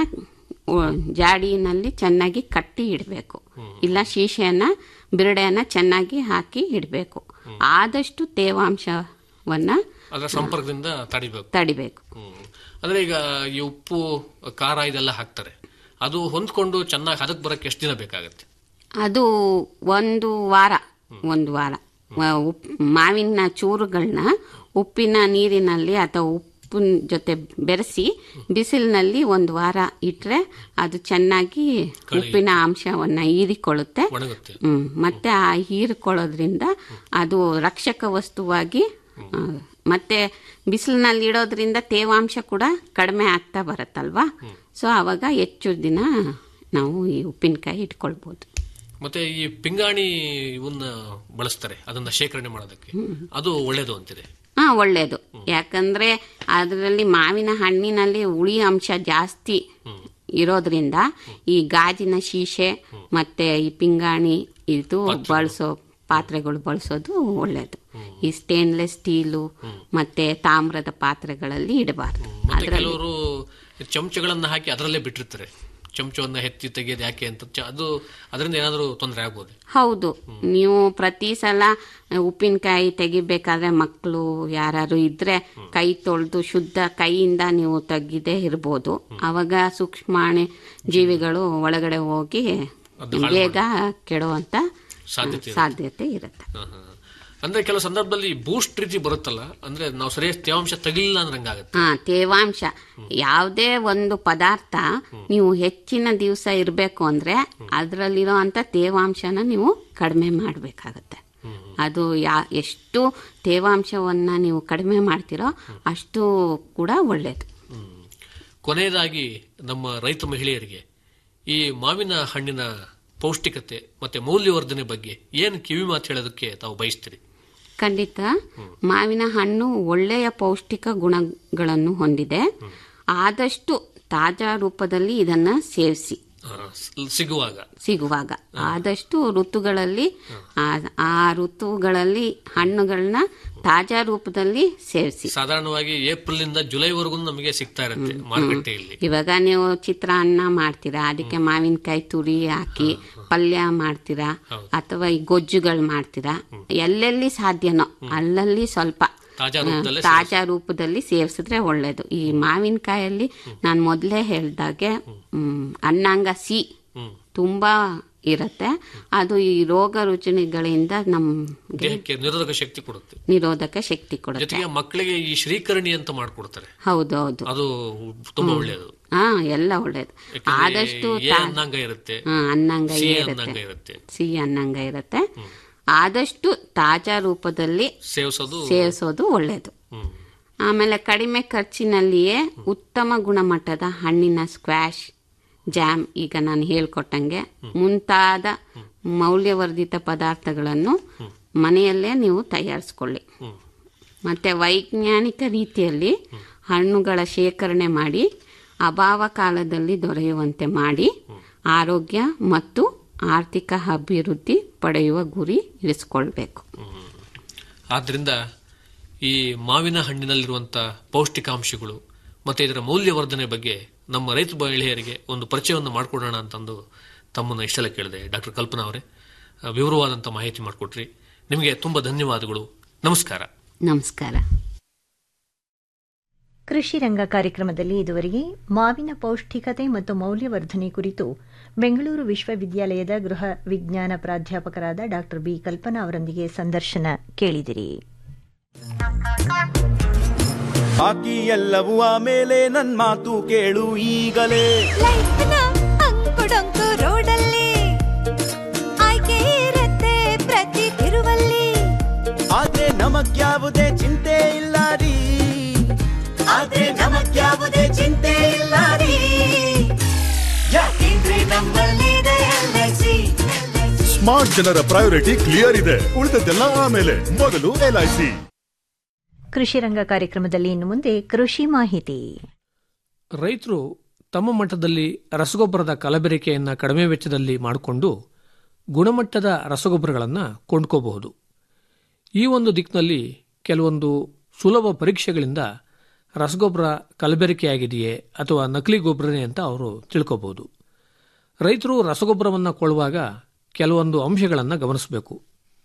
K: ಜಾಡಿನಲ್ಲಿ ಚೆನ್ನಾಗಿ ಕಟ್ಟಿ ಇಡಬೇಕು ಇಲ್ಲ ಶೀಶೆಯನ್ನ ಬಿರಡೆಯನ್ನ ಚೆನ್ನಾಗಿ ಹಾಕಿ ಇಡಬೇಕು ಆದಷ್ಟು ತೇವಾಂಶವನ್ನ
C: ಅದರ ಸಂಪರ್ಕದಿಂದ ತಡಿಬೇಕು
K: ತಡಿಬೇಕು
C: ಹ್ಮ್. ಅಂದ್ರೆ ಈಗ ಈ ಉಪ್ಪು ಖಾರ ಇದೆಲ್ಲ ಹಾಕ್ತಾರೆ ಅದು ಹೊಂದ್ಕೊಂಡು ಚೆನ್ನಾಗಿ ಹದಕ್ ಬರಕ್ಕೆ ಎಷ್ಟು ದಿನ ಬೇಕಾಗತ್ತೆ
K: ಅದು ಒಂದು ವಾರ ಒಂದು ವಾರ ವ- ಉಪ್ ಮಾವಿನ ಚೂರುಗಳನ್ನ ಉಪ್ಪಿನ ನೀರಿನಲ್ಲಿ ಅಥವಾ ಉಪ್ಪಿನ ಜೊತೆ ಬೆರೆಸಿ ಬಿಸಿಲಿನಲ್ಲಿ ಒಂದು ವಾರ ಇಟ್ಟರೆ ಅದು ಚೆನ್ನಾಗಿ ಉಪ್ಪಿನ ಅಂಶವನ್ನ ಹೀರಿಕೊಳ್ಳುತ್ತೆ
C: ಒಣಗುತ್ತೆ
K: ಹ್ಮ್ ಮತ್ತೆ ಆ ಹೀರಿಕೊಳ್ಳೋದ್ರಿಂದ ಅದು ರಕ್ಷಕ ವಸ್ತುವಾಗಿ ಆ, ಮತ್ತೆ ಬಿಸಿಲಿನಲ್ಲಿ ಇಡೋದ್ರಿಂದ ತೇವಾಂಶ ಕೂಡ ಕಡಿಮೆ ಆಗ್ತಾ ಬರುತ್ತಲ್ವಾ ಸೊ ಆವಾಗ ಹೆಚ್ಚು ದಿನ ನಾವು ಈ ಉಪ್ಪಿನಕಾಯಿ ಇಟ್ಕೊಳ್ಬೋದು
C: ಮತ್ತೆ ಈ ಪಿಂಗಾಣಿ ಇವನ್ನ ಬಳಸ್ತಾರೆ ಅದನ್ನ ಶೇಖರಣೆ ಮಾಡೋದಕ್ಕೆ ಅದು ಒಳ್ಳೇದು ಅಂತಿದೆ
K: ಹಾ ಒಳ್ಳೇದು ಯಾಕಂದ್ರೆ ಅದರಲ್ಲಿ ಮಾವಿನ ಹಣ್ಣಿನಲ್ಲಿ ಹುಳಿ ಅಂಶ ಜಾಸ್ತಿ ಇರೋದ್ರಿಂದ ಈ ಗಾಜಿನ ಶೀಶೆ ಮತ್ತೆ ಈ ಪಿಂಗಾಣಿ ಇದು ಬಳಸೋ ಪಾತ್ರೆಗಳು ಬಳಸೋದು ಒಳ್ಳೇದು ಈ ಸ್ಟೇನ್ಲೆಸ್ ಸ್ಟೀಲು ಮತ್ತೆ ತಾಮ್ರದ ಪಾತ್ರೆಗಳಲ್ಲಿ ಇಡಬಾರ್ದು
C: ಮತ್ತೆ ಕೆಲವರು ಚಮಚಗಳನ್ನ ಹಾಕಿ ಅದರಲ್ಲೇ ಬಿಟ್ಟಿರ್ತಾರೆ ಚಮಚವನ್ನ ಎತ್ತಿ ತೆಗೆಯೋದು ಯಾಕೆ ಅಂತ ಚ- ಅದು ಅದರಿಂದ ಏನಾದರೂ ತೊಂದರೆ ಆಗ್ಬೋದು
K: ಹೌದು ನೀವು ಪ್ರತಿ ಸಲ ಉಪ್ಪಿನಕಾಯಿ ತೆಗಿಬೇಕಾದ್ರೆ ಮಕ್ಕಳು ಯಾರು ಇದ್ರೆ ಕೈ ತೊಳೆದು ಶುದ್ಧ ಕೈಯಿಂದ ನೀವು ತೆಗಿದೇ ಇರ್ಬೋದು ಅವಾಗ ಸೂಕ್ಷ್ಮಾಣು ಜೀವಿಗಳು ಒಳಗಡೆ ಹೋಗಿ ಬೇಗ ಕೆಡುವಂತ
C: ಸಾಧ್ಯತೆ ಇರುತ್ತೆ.
K: ಸಾಧ್ಯತೆ ಇರುತ್ತೆ
C: ಹ, ಹ. ಅಂದ್ರೆ ಕೆಲವು ಸಂದರ್ಭದಲ್ಲಿ ಬೂಸ್ಟ್ ರೀತಿ ಬರುತ್ತಲ್ಲ ಅಂದ್ರೆ ನಾವು ಸರಿಯಾಗಿ ತೇವಾಂಶ ತೆಗಿಲಿಲ್ಲ ಅಂದ್ರೆ ಹಂಗಾಗತ್ತೆ
K: ಹಾ ತೇವಾಂಶ ಯಾವುದೇ ಒಂದು ಪದಾರ್ಥ ನೀವು ಹೆಚ್ಚಿನ ದಿವಸ ಇರಬೇಕು ಅಂದ್ರೆ ಅದರಲ್ಲಿರೋ ಅಂತ ತೇವಾಂಶನ ನೀವು ಕಡಿಮೆ ಮಾಡಬೇಕಾಗತ್ತೆ ಅದು ಯಾ ಎಷ್ಟು ತೇವಾಂಶವನ್ನ ನೀವು ಕಡಿಮೆ ಮಾಡ್ತೀರೋ ಅಷ್ಟು ಕೂಡ ಒಳ್ಳೇದು
C: ಕೊನೆಯದಾಗಿ ನಮ್ಮ ರೈತ ಮಹಿಳೆಯರಿಗೆ ಈ ಮಾವಿನ ಹಣ್ಣಿನ ಪೌಷ್ಟಿಕತೆ ಮತ್ತೆ ಮೌಲ್ಯವರ್ಧನೆ ಬಗ್ಗೆ ಏನು ಕಿವಿ ಮಾತು ಹೇಳೋದಕ್ಕೆ ತಾವು ಬಯಸ್ತೀರಿ
K: ಖಂಡಿತ ಮಾವಿನ ಹಣ್ಣು ಒಳ್ಳೆಯ ಪೌಷ್ಟಿಕ ಗುಣಗಳನ್ನು ಹೊಂದಿದೆ ಆದಷ್ಟು ತಾಜಾ ರೂಪದಲ್ಲಿ ಇದನ್ನ ಸೇವಿಸಿ
C: ಆ, ಸ್- ಸಿಗುವಾಗ
K: ಸಿಗುವಾಗ ಆದಷ್ಟು ಋತುಗಳಲ್ಲಿ ಆ- ಆ ಋತುಗಳಲ್ಲಿ ಹಣ್ಣುಗಳನ್ನ ತಾಜಾ ರೂಪದಲ್ಲಿ ಸೇವಿಸಿ
C: ಸಾಧಾರಣವಾಗಿ ಏಪ್ರಿಲ್ ಇಂದ ಜುಲೈವರೆಗೂ ನಮಗೆ ಸಿಗ್ತಾ ಇರುತ್ತೆ ಮಾರುಕಟ್ಟೆಯಲ್ಲಿ
K: ಇವಾಗ ನೀವು ಚಿತ್ರಾನ್ನ ಮಾಡ್ತೀರಾ ಅದಕ್ಕೆ ಮಾವಿನಕಾಯಿ ತುರಿ ಹಾಕಿ ಪಲ್ಯ ಮಾಡ್ತೀರಾ ಅಥವಾ ಈ ಗೊಜ್ಜುಗಳು ಮಾಡ್ತೀರಾ ಎಲ್ಲೆಲ್ಲಿ ಸಾಧ್ಯನೋ ಅಲ್ಲಲ್ಲಿ ಸ್ವಲ್ಪ
C: ತಾಜಾ
K: ಆ,
C: ರೂಪದಲ್ಲೇ
K: ತಾಜಾ ರೂಪದಲ್ಲಿ ಸೇವಿಸಿದ್ರೆ ಒಳ್ಳೇದು ಈ ಮಾವಿನಕಾಯಲ್ಲಿ ನಾನು ಮೊದಲೇ ಹೇಳ್ದಾಗೆ ಹ್ಮ್, ಅನ್ನಾಂಗ ಸಿ ತುಂಬಾ ಇರುತ್ತೆ ಅದು ಈ ರೋಗ ರುಜಿನಗಳಿಂದ ನಮ್ಗೆ
C: ದೇಹಕ್ಕೆ ನಿರೋಧಕ ಶಕ್ತಿ ಕೊಡುತ್ತೆ
K: ನಿರೋಧಕ ಶಕ್ತಿ ಕೊಡುತ್ತೆ
C: ಜೊತೆಗೆ ಮಕ್ಕಳಿಗೆ ಈ ಶ್ರೀಕರಣಿ ಅಂತ ಮಾಡ್ಕೊಡ್ತಾರೆ
K: ಹೌದು ಹೌದು
C: ಅದು ತುಂಬಾ ಒಳ್ಳೆಯದು
K: ಹಾ ಎಲ್ಲ ಒಳ್ಳೇದು
C: ಯಾಕಂದ್ರೆ
K: ಆದಷ್ಟು
C: ಎ
K: ತಾ-
C: ಅನ್ನಂಗ ಇರುತ್ತೆ
K: ಹಾ, ಅನ್ನಂಗ
C: ಸಿ
K: ಇರುತ್ತೆ
C: ಅನ್ನಂಗ ಇರುತ್ತೆ
K: ಸಿಹಿ ಅನ್ನಂಗ ಇರುತ್ತೆ ಆದಷ್ಟು ತಾಜಾ ರೂಪದಲ್ಲಿ
C: ಸೇವಿಸೋದು
K: ಸೇವಿಸೋದು ಒಳ್ಳೆಯದು
C: ಹ್ಮ್.
K: ಆಮೇಲೆ ಕಡಿಮೆ ಖರ್ಚಿನಲ್ಲಿಯೇ ಉತ್ತಮ ಗುಣಮಟ್ಟದ ಹಣ್ಣಿನ ಸ್ಕ್ವಾಶ್ ಜಾಮ್ ಈಗ ನಾನು ಹೇಳ್ಕೊಟ್ಟಂಗೆ ಮುಂತಾದ ಮೌಲ್ಯವರ್ಧಿತ ಪದಾರ್ಥಗಳನ್ನು ಮನೆಯಲ್ಲೇ ನೀವು ತಯಾರಿಸ್ಕೊಳ್ಳಿ ಮತ್ತೆ ವೈಜ್ಞಾನಿಕ ರೀತಿಯಲ್ಲಿ ಹಣ್ಣುಗಳ ಶೇಖರಣೆ ಮಾಡಿ ಅಭಾವ ಕಾಲದಲ್ಲಿ ದೊರೆಯುವಂತೆ ಮಾಡಿ ಆರೋಗ್ಯ ಮತ್ತು ಆರ್ಥಿಕ ಅಭಿವೃದ್ಧಿ ಪಡೆಯುವ ಗುರಿ ಇರಿಸಿಕೊಳ್ಬೇಕು
C: ಆದ್ರಿಂದ ಈ ಮಾವಿನ ಹಣ್ಣಿನಲ್ಲಿರುವಂತ ಪೌಷ್ಟಿಕಾಂಶಗಳು ಮತ್ತೆ ಇದರ ಮೌಲ್ಯವರ್ಧನೆ ಬಗ್ಗೆ ನಮ್ಮ ರೈತ ಮಹಿಳೆಯರಿಗೆ ಒಂದು ಪರಿಚಯವನ್ನು ಮಾಡಿಕೊಡೋಣ ಅಂತಂದು ತಮ್ಮನ್ನು ಇಷ್ಟೆಲ್ಲ ಕೇಳಿದೆ ಡಾಕ್ಟರ್ ಕಲ್ಪನಾ ಅವರೇ ಆ, ವಿವರವಾದಂಥ ಮಾಹಿತಿ ಮಾಡಿಕೊಟ್ರಿ ನಿಮಗೆ ತುಂಬ ಧನ್ಯವಾದಗಳು ನಮಸ್ಕಾರ
K: ನಮಸ್ಕಾರ
A: ಕೃಷಿ ರಂಗ ಕಾರ್ಯಕ್ರಮದಲ್ಲಿ ಇದುವರೆಗೆ ಮಾವಿನ ಪೌಷ್ಟಿಕತೆ ಮತ್ತು ಮೌಲ್ಯವರ್ಧನೆ ಕುರಿತು ಬೆಂಗಳೂರು ವಿಶ್ವವಿದ್ಯಾಲಯದ ಗೃಹ ವಿಜ್ಞಾನ ಪ್ರಾಧ್ಯಾಪಕರಾದ ಡಾ ಬಿ ಕಲ್ಪನಾ ಅವರೊಂದಿಗೆ ಸಂದರ್ಶನ ಕೇಳಿದಿರಿ
H: ಬಾಕಿ ಎಲ್ಲವೂ ಆಮೇಲೆ ನನ್ ಮಾತು ಕೇಳು ಈಗಲೇ
I: ಲೈಫ್ನ ಅಂಕುಡೊಂಕು ರೋಡಲ್ಲಿ ಆಯ್ಕೆ ಇರತ್ತೆ ಪ್ರತಿ ತಿರುವಲ್ಲಿ
H: ಆದ್ರೆ ನಮಗ್ಯಾವುದೇ ಚಿಂತೆ ಇಲ್ಲ ರೀ ಆದ್ರೆ ನಮಗ್ಯಾವುದೇ ಚಿಂತೆ ಇಲ್ಲ ರೀ ಯಾಕೆಂದ್ರೆ ನಮ್ಮಲ್ಲಿದೆ LIC.
J: ಸ್ಮಾರ್ಟ್ ಜನರ ಪ್ರಯಾರಿಟಿ ಕ್ಲಿಯರ್ ಇದೆ ಉಳಿದದ್ದೆಲ್ಲ ಆಮೇಲೆ ಮೊದಲು ಎಲ್ಐಸಿ
A: ಕೃಷಿ ರಂಗ ಕಾರ್ಯಕ್ರಮದಲ್ಲಿ ಇನ್ನು ಮುಂದೆ ಕೃಷಿ ಮಾಹಿತಿ
C: ರೈತರು ತಮ್ಮ ಮಟ್ಟದಲ್ಲಿ ರಸಗೊಬ್ಬರದ ಕಲಬೆರಕೆಯನ್ನು ಕಡಿಮೆ ವೆಚ್ಚದಲ್ಲಿ ಮಾಡಿಕೊಂಡು ಗುಣಮಟ್ಟದ ರಸಗೊಬ್ಬರಗಳನ್ನು ಕೊಂಡ್ಕೋಬಹುದು ಈ ಒಂದು ದಿಕ್ಕಿನಲ್ಲಿ ಕೆಲವೊಂದು ಸುಲಭ ಪರೀಕ್ಷೆಗಳಿಂದ ರಸಗೊಬ್ಬರ ಕಲಬೆರಕೆಯಾಗಿದೆಯೇ ಅಥವಾ ನಕಲಿ ಗೊಬ್ಬರನೇ ಅಂತ ಅವರು ತಿಳ್ಕೋಬಹುದು ರೈತರು ರಸಗೊಬ್ಬರವನ್ನು ಕೊಳ್ಳುವಾಗ ಕೆಲವೊಂದು ಅಂಶಗಳನ್ನು ಗಮನಿಸಬೇಕು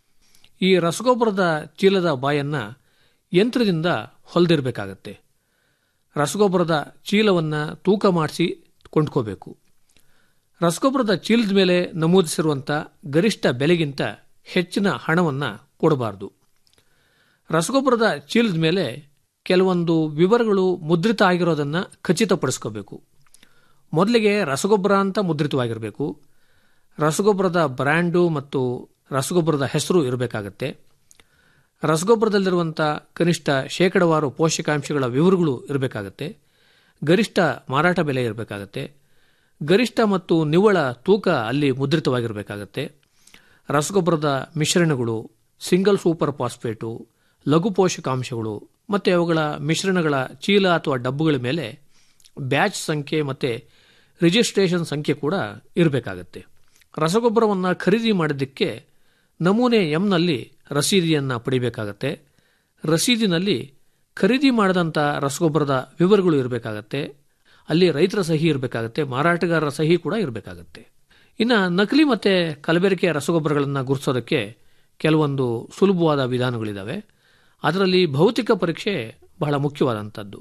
C: ಈ ರಸಗೊಬ್ಬರದ ಚೀಲದ ಬಾಯನ್ನು ಯಂತ್ರದಿಂದ ಹೊಲಿದಿರಬೇಕಾಗತ್ತೆ ರಸಗೊಬ್ಬರದ ಚೀಲವನ್ನು ತೂಕ ಮಾಡಿಸಿ ಕೊಂಡ್ಕೋಬೇಕು ರಸಗೊಬ್ಬರದ ಚೀಲದ ಮೇಲೆ ನಮೂದಿಸಿರುವಂಥ ಗರಿಷ್ಠ ಬೆಲೆಗಿಂತ ಹೆಚ್ಚಿನ ಹಣವನ್ನು ಕೊಡಬಾರದು ರಸಗೊಬ್ಬರದ ಚೀಲದ ಮೇಲೆ ಕೆಲವೊಂದು ವಿವರಗಳು ಮುದ್ರಿತ ಆಗಿರೋದನ್ನು ಖಚಿತಪಡಿಸ್ಕೋಬೇಕು ಮೊದಲಿಗೆ ರಸಗೊಬ್ಬರ ಅಂತ ಮುದ್ರಿತವಾಗಿರಬೇಕು ರಸಗೊಬ್ಬರದ ಬ್ರ್ಯಾಂಡು ಮತ್ತು ರಸಗೊಬ್ಬರದ ಹೆಸರು ಇರಬೇಕಾಗತ್ತೆ ರಸಗೊಬ್ಬರದಲ್ಲಿರುವಂಥ ಕನಿಷ್ಠ ಶೇಕಡವಾರು ಪೋಷಕಾಂಶಗಳ ವಿವರಗಳು ಇರಬೇಕಾಗತ್ತೆ ಗರಿಷ್ಠ ಮಾರಾಟ ಬೆಲೆ ಇರಬೇಕಾಗತ್ತೆ ಗರಿಷ್ಠ ಮತ್ತು ನಿವ್ವಳ ತೂಕ ಅಲ್ಲಿ ಮುದ್ರಿತವಾಗಿರಬೇಕಾಗತ್ತೆ ರಸಗೊಬ್ಬರದ ಮಿಶ್ರಣಗಳು ಸಿಂಗಲ್ ಸೂಪರ್ ಫಾಸ್ಫೇಟು ಲಘು ಪೋಷಕಾಂಶಗಳು ಮತ್ತು ಅವುಗಳ ಮಿಶ್ರಣಗಳ ಚೀಲ ಅಥವಾ ಡಬ್ಬುಗಳ ಮೇಲೆ ಬ್ಯಾಚ್ ಸಂಖ್ಯೆ ಮತ್ತು ರಿಜಿಸ್ಟ್ರೇಷನ್ ಸಂಖ್ಯೆ ಕೂಡ ಇರಬೇಕಾಗತ್ತೆ ರಸಗೊಬ್ಬರವನ್ನು ಖರೀದಿ ಮಾಡಿದ್ದಕ್ಕೆ ನಮೂನೆ ಎಂನಲ್ಲಿ ರಸೀದಿಯನ್ನು ಪಡಿಬೇಕಾಗತ್ತೆ ರಸೀದಿನಲ್ಲಿ ಖರೀದಿ ಮಾಡಿದಂಥ ರಸಗೊಬ್ಬರದ ವಿವರಗಳು ಇರಬೇಕಾಗತ್ತೆ ಅಲ್ಲಿ ರೈತರ ಸಹಿ ಇರಬೇಕಾಗತ್ತೆ ಮಾರಾಟಗಾರರ ಸಹಿ ಕೂಡ ಇರಬೇಕಾಗತ್ತೆ ಇನ್ನು ನಕಲಿ ಮತ್ತು ಕಲಬೆರಕೆಯ ರಸಗೊಬ್ಬರಗಳನ್ನು ಗುರುತಿಸೋದಕ್ಕೆ ಕೆಲವೊಂದು ಸುಲಭವಾದ ವಿಧಾನಗಳಿದ್ದಾವೆ ಅದರಲ್ಲಿ ಭೌತಿಕ ಪರೀಕ್ಷೆ ಬಹಳ ಮುಖ್ಯವಾದಂಥದ್ದು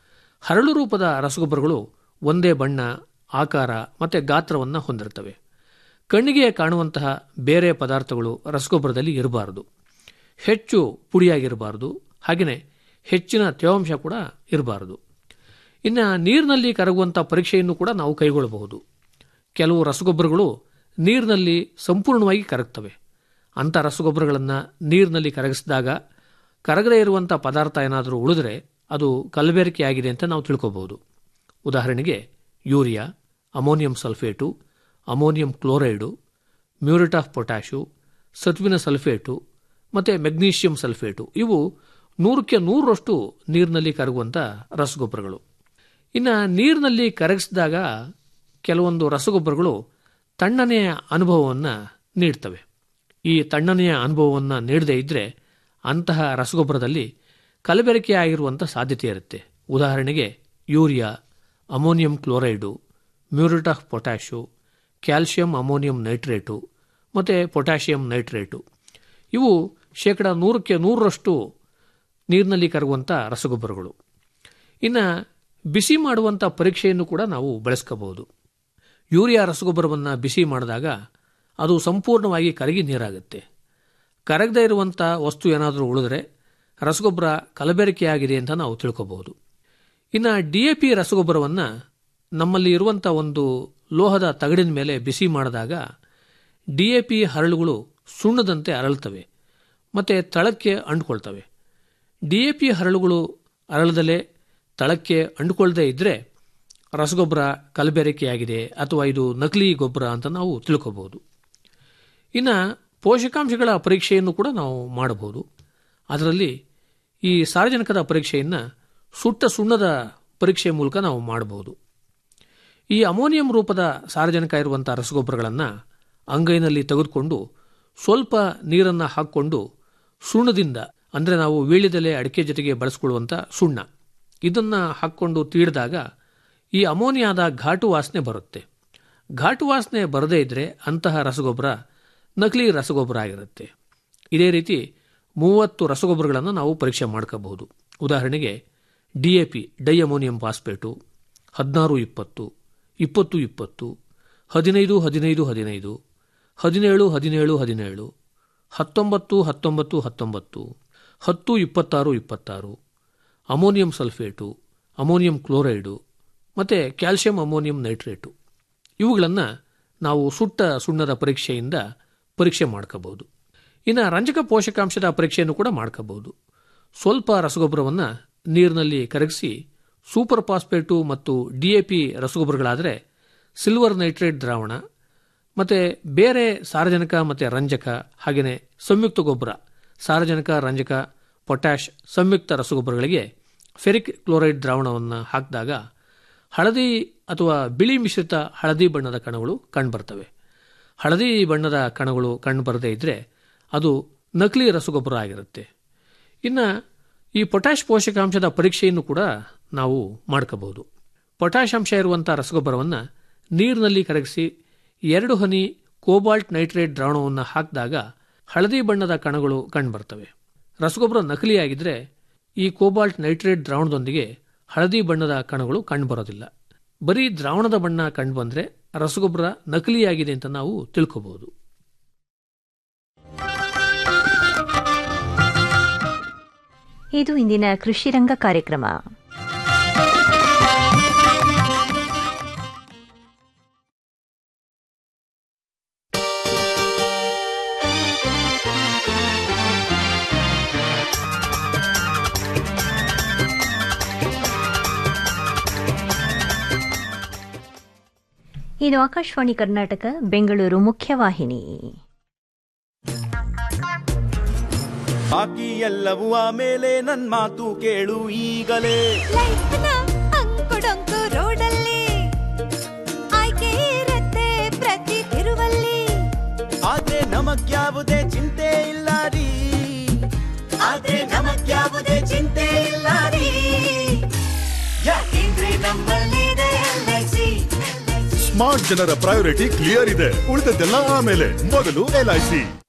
C: ಹರಳು ರೂಪದ ರಸಗೊಬ್ಬರಗಳು ಒಂದೇ ಬಣ್ಣ ಆಕಾರ ಮತ್ತು ಗಾತ್ರವನ್ನು ಹೊಂದಿರ್ತವೆ ಕಣ್ಣಿಗೆ ಕಾಣುವಂತಹ ಬೇರೆ ಪದಾರ್ಥಗಳು ರಸಗೊಬ್ಬರದಲ್ಲಿ ಇರಬಾರದು ಹೆಚ್ಚು ಪುಡಿಯಾಗಿರಬಾರದು ಹಾಗೆಯೇ ಹೆಚ್ಚಿನ ತೇವಾಂಶ ಕೂಡ ಇರಬಾರದು ಇನ್ನು ನೀರಿನಲ್ಲಿ ಕರಗುವಂಥ ಪರೀಕ್ಷೆಯನ್ನು ಕೂಡ ನಾವು ಕೈಗೊಳ್ಳಬಹುದು ಕೆಲವು ರಸಗೊಬ್ಬರಗಳು ನೀರಿನಲ್ಲಿ ಸಂಪೂರ್ಣವಾಗಿ ಕರಗ್ತವೆ ಅಂಥ ರಸಗೊಬ್ಬರಗಳನ್ನು ನೀರಿನಲ್ಲಿ ಕರಗಿಸಿದಾಗ ಕರಗದೇ ಇರುವಂಥ ಪದಾರ್ಥ ಏನಾದರೂ ಉಳಿದ್ರೆ ಅದು ಕಲಬೆರಕೆಯಾಗಿದೆ ಅಂತ ನಾವು ತಿಳ್ಕೋಬಹುದು ಉದಾಹರಣೆಗೆ urea ammonium sulphate ammonium chloride muriate of potash ಸತ್ವಿನ ಸಲ್ಫೇಟು ಮತ್ತು ಮೆಗ್ನೀಷಿಯಂ ಸಲ್ಫೇಟು ಇವು ನೂರಕ್ಕೆ ನೂರರಷ್ಟು ನೀರಿನಲ್ಲಿ ಕರಗುವಂಥ ರಸಗೊಬ್ಬರಗಳು ಇನ್ನು ನೀರಿನಲ್ಲಿ ಕರಗಿಸಿದಾಗ ಕೆಲವೊಂದು ರಸಗೊಬ್ಬರಗಳು ತಣ್ಣನೆಯ ಅನುಭವವನ್ನು ನೀಡ್ತವೆ ಈ ತಣ್ಣನೆಯ ಅನುಭವವನ್ನು ನೀಡದೇ ಇದ್ದರೆ ಅಂತಹ ರಸಗೊಬ್ಬರದಲ್ಲಿ ಕಲಬೆರಕೆ ಆಗಿರುವಂಥ ಸಾಧ್ಯತೆ ಇರುತ್ತೆ ಉದಾಹರಣೆಗೆ urea ammonium chloride muriate of potash calcium ammonium nitrate ಮತ್ತು ಪೊಟ್ಯಾಷಿಯಂ ನೈಟ್ರೇಟು ಇವು ಶೇಕಡ ನೂರಕ್ಕೆ ನೂರರಷ್ಟು ನೀರಿನಲ್ಲಿ ಕರಗುವಂಥ ರಸಗೊಬ್ಬರಗಳು ಇನ್ನು ಬಿಸಿ ಮಾಡುವಂಥ ಪರೀಕ್ಷೆಯನ್ನು ಕೂಡ ನಾವು ಬಳಸ್ಕೋಬಹುದು ಯೂರಿಯಾ ರಸಗೊಬ್ಬರವನ್ನು ಬಿಸಿ ಮಾಡಿದಾಗ ಅದು ಸಂಪೂರ್ಣವಾಗಿ ಕರಗಿ ನೀರಾಗುತ್ತೆ ಕರಗದೇ ಇರುವಂಥ ವಸ್ತು ಏನಾದರೂ ಉಳಿದ್ರೆ ರಸಗೊಬ್ಬರ ಕಲಬೆರಕೆಯಾಗಿದೆ ಅಂತ ನಾವು ತಿಳ್ಕೋಬಹುದು ಇನ್ನು ಡಿ ಎ ಪಿ ರಸಗೊಬ್ಬರವನ್ನು ನಮ್ಮಲ್ಲಿ ಇರುವಂಥ ಒಂದು ಲೋಹದ ತಗಡಿನ ಮೇಲೆ ಬಿಸಿ ಮಾಡಿದಾಗ ಡಿ ಎ ಪಿ ಹರಳುಗಳು ಸುಣ್ಣದಂತೆ ಅರಳ್ತವೆ ಮತ್ತು ತಳಕ್ಕೆ ಅಂಡ್ಕೊಳ್ತವೆ ಡಿ ಎ ಪಿ ಹರಳುಗಳು ಅರಳದಲ್ಲೇ ತಳಕ್ಕೆ ಅಂಡ್ಕೊಳ್ದೇ ಇದ್ದರೆ ರಸಗೊಬ್ಬರ ಕಲಬೆರಕೆಯಾಗಿದೆ ಅಥವಾ ಇದು ನಕಲಿ ಗೊಬ್ಬರ ಅಂತ ನಾವು ತಿಳ್ಕೋಬಹುದು ಇನ್ನು ಪೋಷಕಾಂಶಗಳ ಪರೀಕ್ಷೆಯನ್ನು ಕೂಡ ನಾವು ಮಾಡಬಹುದು ಅದರಲ್ಲಿ ಈ ಸಾರ್ವಜನಿಕದ ಪರೀಕ್ಷೆಯನ್ನು ಸುಟ್ಟ ಸುಣ್ಣದ ಪರೀಕ್ಷೆ ಮೂಲಕ ನಾವು ಮಾಡಬಹುದು ಈ ಅಮೋನಿಯಂ ರೂಪದ ಸಾರ್ವಜನಿಕ ಇರುವಂಥ ರಸಗೊಬ್ಬರಗಳನ್ನು ಅಂಗೈನಲ್ಲಿ ತೆಗೆದುಕೊಂಡು ಸ್ವಲ್ಪ ನೀರನ್ನು ಹಾಕ್ಕೊಂಡು ಸುಣ್ಣದಿಂದ ಅಂದರೆ ನಾವು ವೀಳ್ಯದೆಲೆ ಅಡಿಕೆ ಜೊತೆಗೆ ಬಳಸ್ಕೊಳ್ಳುವಂಥ ಸುಣ್ಣ ಇದನ್ನು ಹಾಕ್ಕೊಂಡು ತೀಡಿದಾಗ ಈ ಅಮೋನಿಯಾದ ಘಾಟು ವಾಸನೆ ಬರುತ್ತೆ ಘಾಟು ವಾಸನೆ ಬರದೇ ಇದ್ದರೆ ಅಂತಹ ರಸಗೊಬ್ಬರ ನಕಲಿ ರಸಗೊಬ್ಬರ ಆಗಿರುತ್ತೆ ಇದೇ ರೀತಿ ಮೂವತ್ತು ರಸಗೊಬ್ಬರಗಳನ್ನು ನಾವು ಪರೀಕ್ಷೆ ಮಾಡ್ಕೋಬಹುದು ಉದಾಹರಣೆಗೆ D A P di ammonium phosphate ಹದಿನಾರು ಇಪ್ಪತ್ತು ಇಪ್ಪತ್ತು ಇಪ್ಪತ್ತು ಹದಿನೈದು ಹದಿನೈದು ಹದಿನೈದು ಹದಿನೇಳು ಹದಿನೇಳು ಹದಿನೇಳು ಹತ್ತೊಂಬತ್ತು ಹತ್ತೊಂಬತ್ತು ಹತ್ತೊಂಬತ್ತು ಹತ್ತು ಇಪ್ಪತ್ತಾರು ಇಪ್ಪತ್ತಾರು ಅಮೋನಿಯಂ ಸಲ್ಫೇಟು ಅಮೋನಿಯಂ ಕ್ಲೋರೈಡು ಮತ್ತು ಕ್ಯಾಲ್ಸಿಯಂ ಅಮೋನಿಯಂ ನೈಟ್ರೇಟು ಇವುಗಳನ್ನು ನಾವು ಸುಟ್ಟ ಸುಣ್ಣದ ಪರೀಕ್ಷೆಯಿಂದ ಪರೀಕ್ಷೆ ಮಾಡ್ಕೋಬಹುದು ಇನ್ನು ರಂಜಕ ಪೋಷಕಾಂಶದ ಪರೀಕ್ಷೆಯನ್ನು ಕೂಡ ಮಾಡ್ಕೋಬಹುದು ಸ್ವಲ್ಪ ರಸಗೊಬ್ಬರವನ್ನು ನೀರಿನಲ್ಲಿ ಕರಗಿಸಿ ಸೂಪರ್ ಫಾಸ್ಫೇಟು ಮತ್ತು ಡಿಎಪಿ ರಸಗೊಬ್ಬರಗಳಾದರೆ ಸಿಲ್ವರ್ ನೈಟ್ರೇಟ್ ದ್ರಾವಣ ಮತ್ತು ಬೇರೆ ಸಾರಜನಕ ಮತ್ತು ರಂಜಕ ಹಾಗೆಯೇ ಸಂಯುಕ್ತ ಗೊಬ್ಬರ ಸಾರಜನಕ ರಂಜಕ ಪೊಟ್ಯಾಷ್ ಸಂಯುಕ್ತ ರಸಗೊಬ್ಬರಗಳಿಗೆ ಫೆರಿಕ್ ಕ್ಲೋರೈಡ್ ದ್ರಾವಣವನ್ನು ಹಾಕಿದಾಗ ಹಳದಿ ಅಥವಾ ಬಿಳಿ ಮಿಶ್ರಿತ ಹಳದಿ ಬಣ್ಣದ ಕಣಗಳು ಕಂಡುಬರ್ತವೆ ಹಳದಿ ಬಣ್ಣದ ಕಣಗಳು ಕಂಡುಬರದೇ ಇದ್ದರೆ ಅದು ನಕಲಿ ರಸಗೊಬ್ಬರ ಆಗಿರುತ್ತೆ ಇನ್ನು ಈ ಪೊಟ್ಯಾಷ್ ಪೋಷಕಾಂಶದ ಪರೀಕ್ಷೆಯನ್ನು ಕೂಡ ನಾವು ಮಾಡ್ಕೋಬಹುದು ಪೊಟ್ಯಾಷ್ ಅಂಶ ಇರುವಂಥ ರಸಗೊಬ್ಬರವನ್ನು ನೀರಿನಲ್ಲಿ ಕರಗಿಸಿ ಎರಡು ಹನಿ ಕೋಬಾಲ್ಟ್ ನೈಟ್ರೇಟ್ ದ್ರಾವಣವನ್ನು ಹಾಕಿದಾಗ ಹಳದಿ ಬಣ್ಣದ ಕಣಗಳು ಕಂಡುಬರ್ತವೆ ರಸಗೊಬ್ಬರ ನಕಲಿಯಾಗಿದ್ದರೆ ಈ ಕೋಬಾಲ್ಟ್ ನೈಟ್ರೇಟ್ ದ್ರಾವಣದೊಂದಿಗೆ ಹಳದಿ ಬಣ್ಣದ ಕಣಗಳು ಕಂಡುಬರೋದಿಲ್ಲ ಬರೀ ದ್ರಾವಣದ ಬಣ್ಣ ಕಂಡುಬಂದರೆ ರಸಗೊಬ್ಬರ ನಕಲಿಯಾಗಿದೆ ಅಂತ ನಾವು ತಿಳ್ಕೋಬಹುದು
A: ಇದು ಇಂದಿನ ಕೃಷಿ ರಂಗ ಕಾರ್ಯಕ್ರಮ ಇದು ಆಕಾಶವಾಣಿ ಕರ್ನಾಟಕ ಬೆಂಗಳೂರು ಮುಖ್ಯವಾಹಿನಿ
H: ಬಾಕಿ ಎಲ್ಲವೂ ಆಮೇಲೆ ನನ್ ಮಾತು ಕೇಳು ಈಗಲೇ
I: ಲೈಫ್ನ ಅಂಕುಡೊಂಕು ರೋಡಲ್ಲಿ ಆಯ್ಕೆ ಇರತ್ತೆ ಪ್ರತಿ ತಿರುವಲ್ಲಿ
H: ಆದ್ರೆ ನಮಗ್ಯಾವುದೇ ಚಿಂತೆ ಇಲ್ಲ ರೀ ಆದ್ರೆ ನಮಗ್ಯಾವುದೇ ಚಿಂತೆ ಇಲ್ಲ ರೀ ಯಾಕೆಂದ್ರೆ ನಮ್ಮಲ್ಲಿದೆ ಎಲ್ಐಸಿ
J: ಸ್ಮಾರ್ಟ್ ಜನರ ಪ್ರಯಾರಿಟಿ ಕ್ಲಿಯರ್ ಇದೆ ಉಳಿದದ್ದೆಲ್ಲ ಆಮೇಲೆ ಮೊದಲು ಎಲ್ಐಸಿ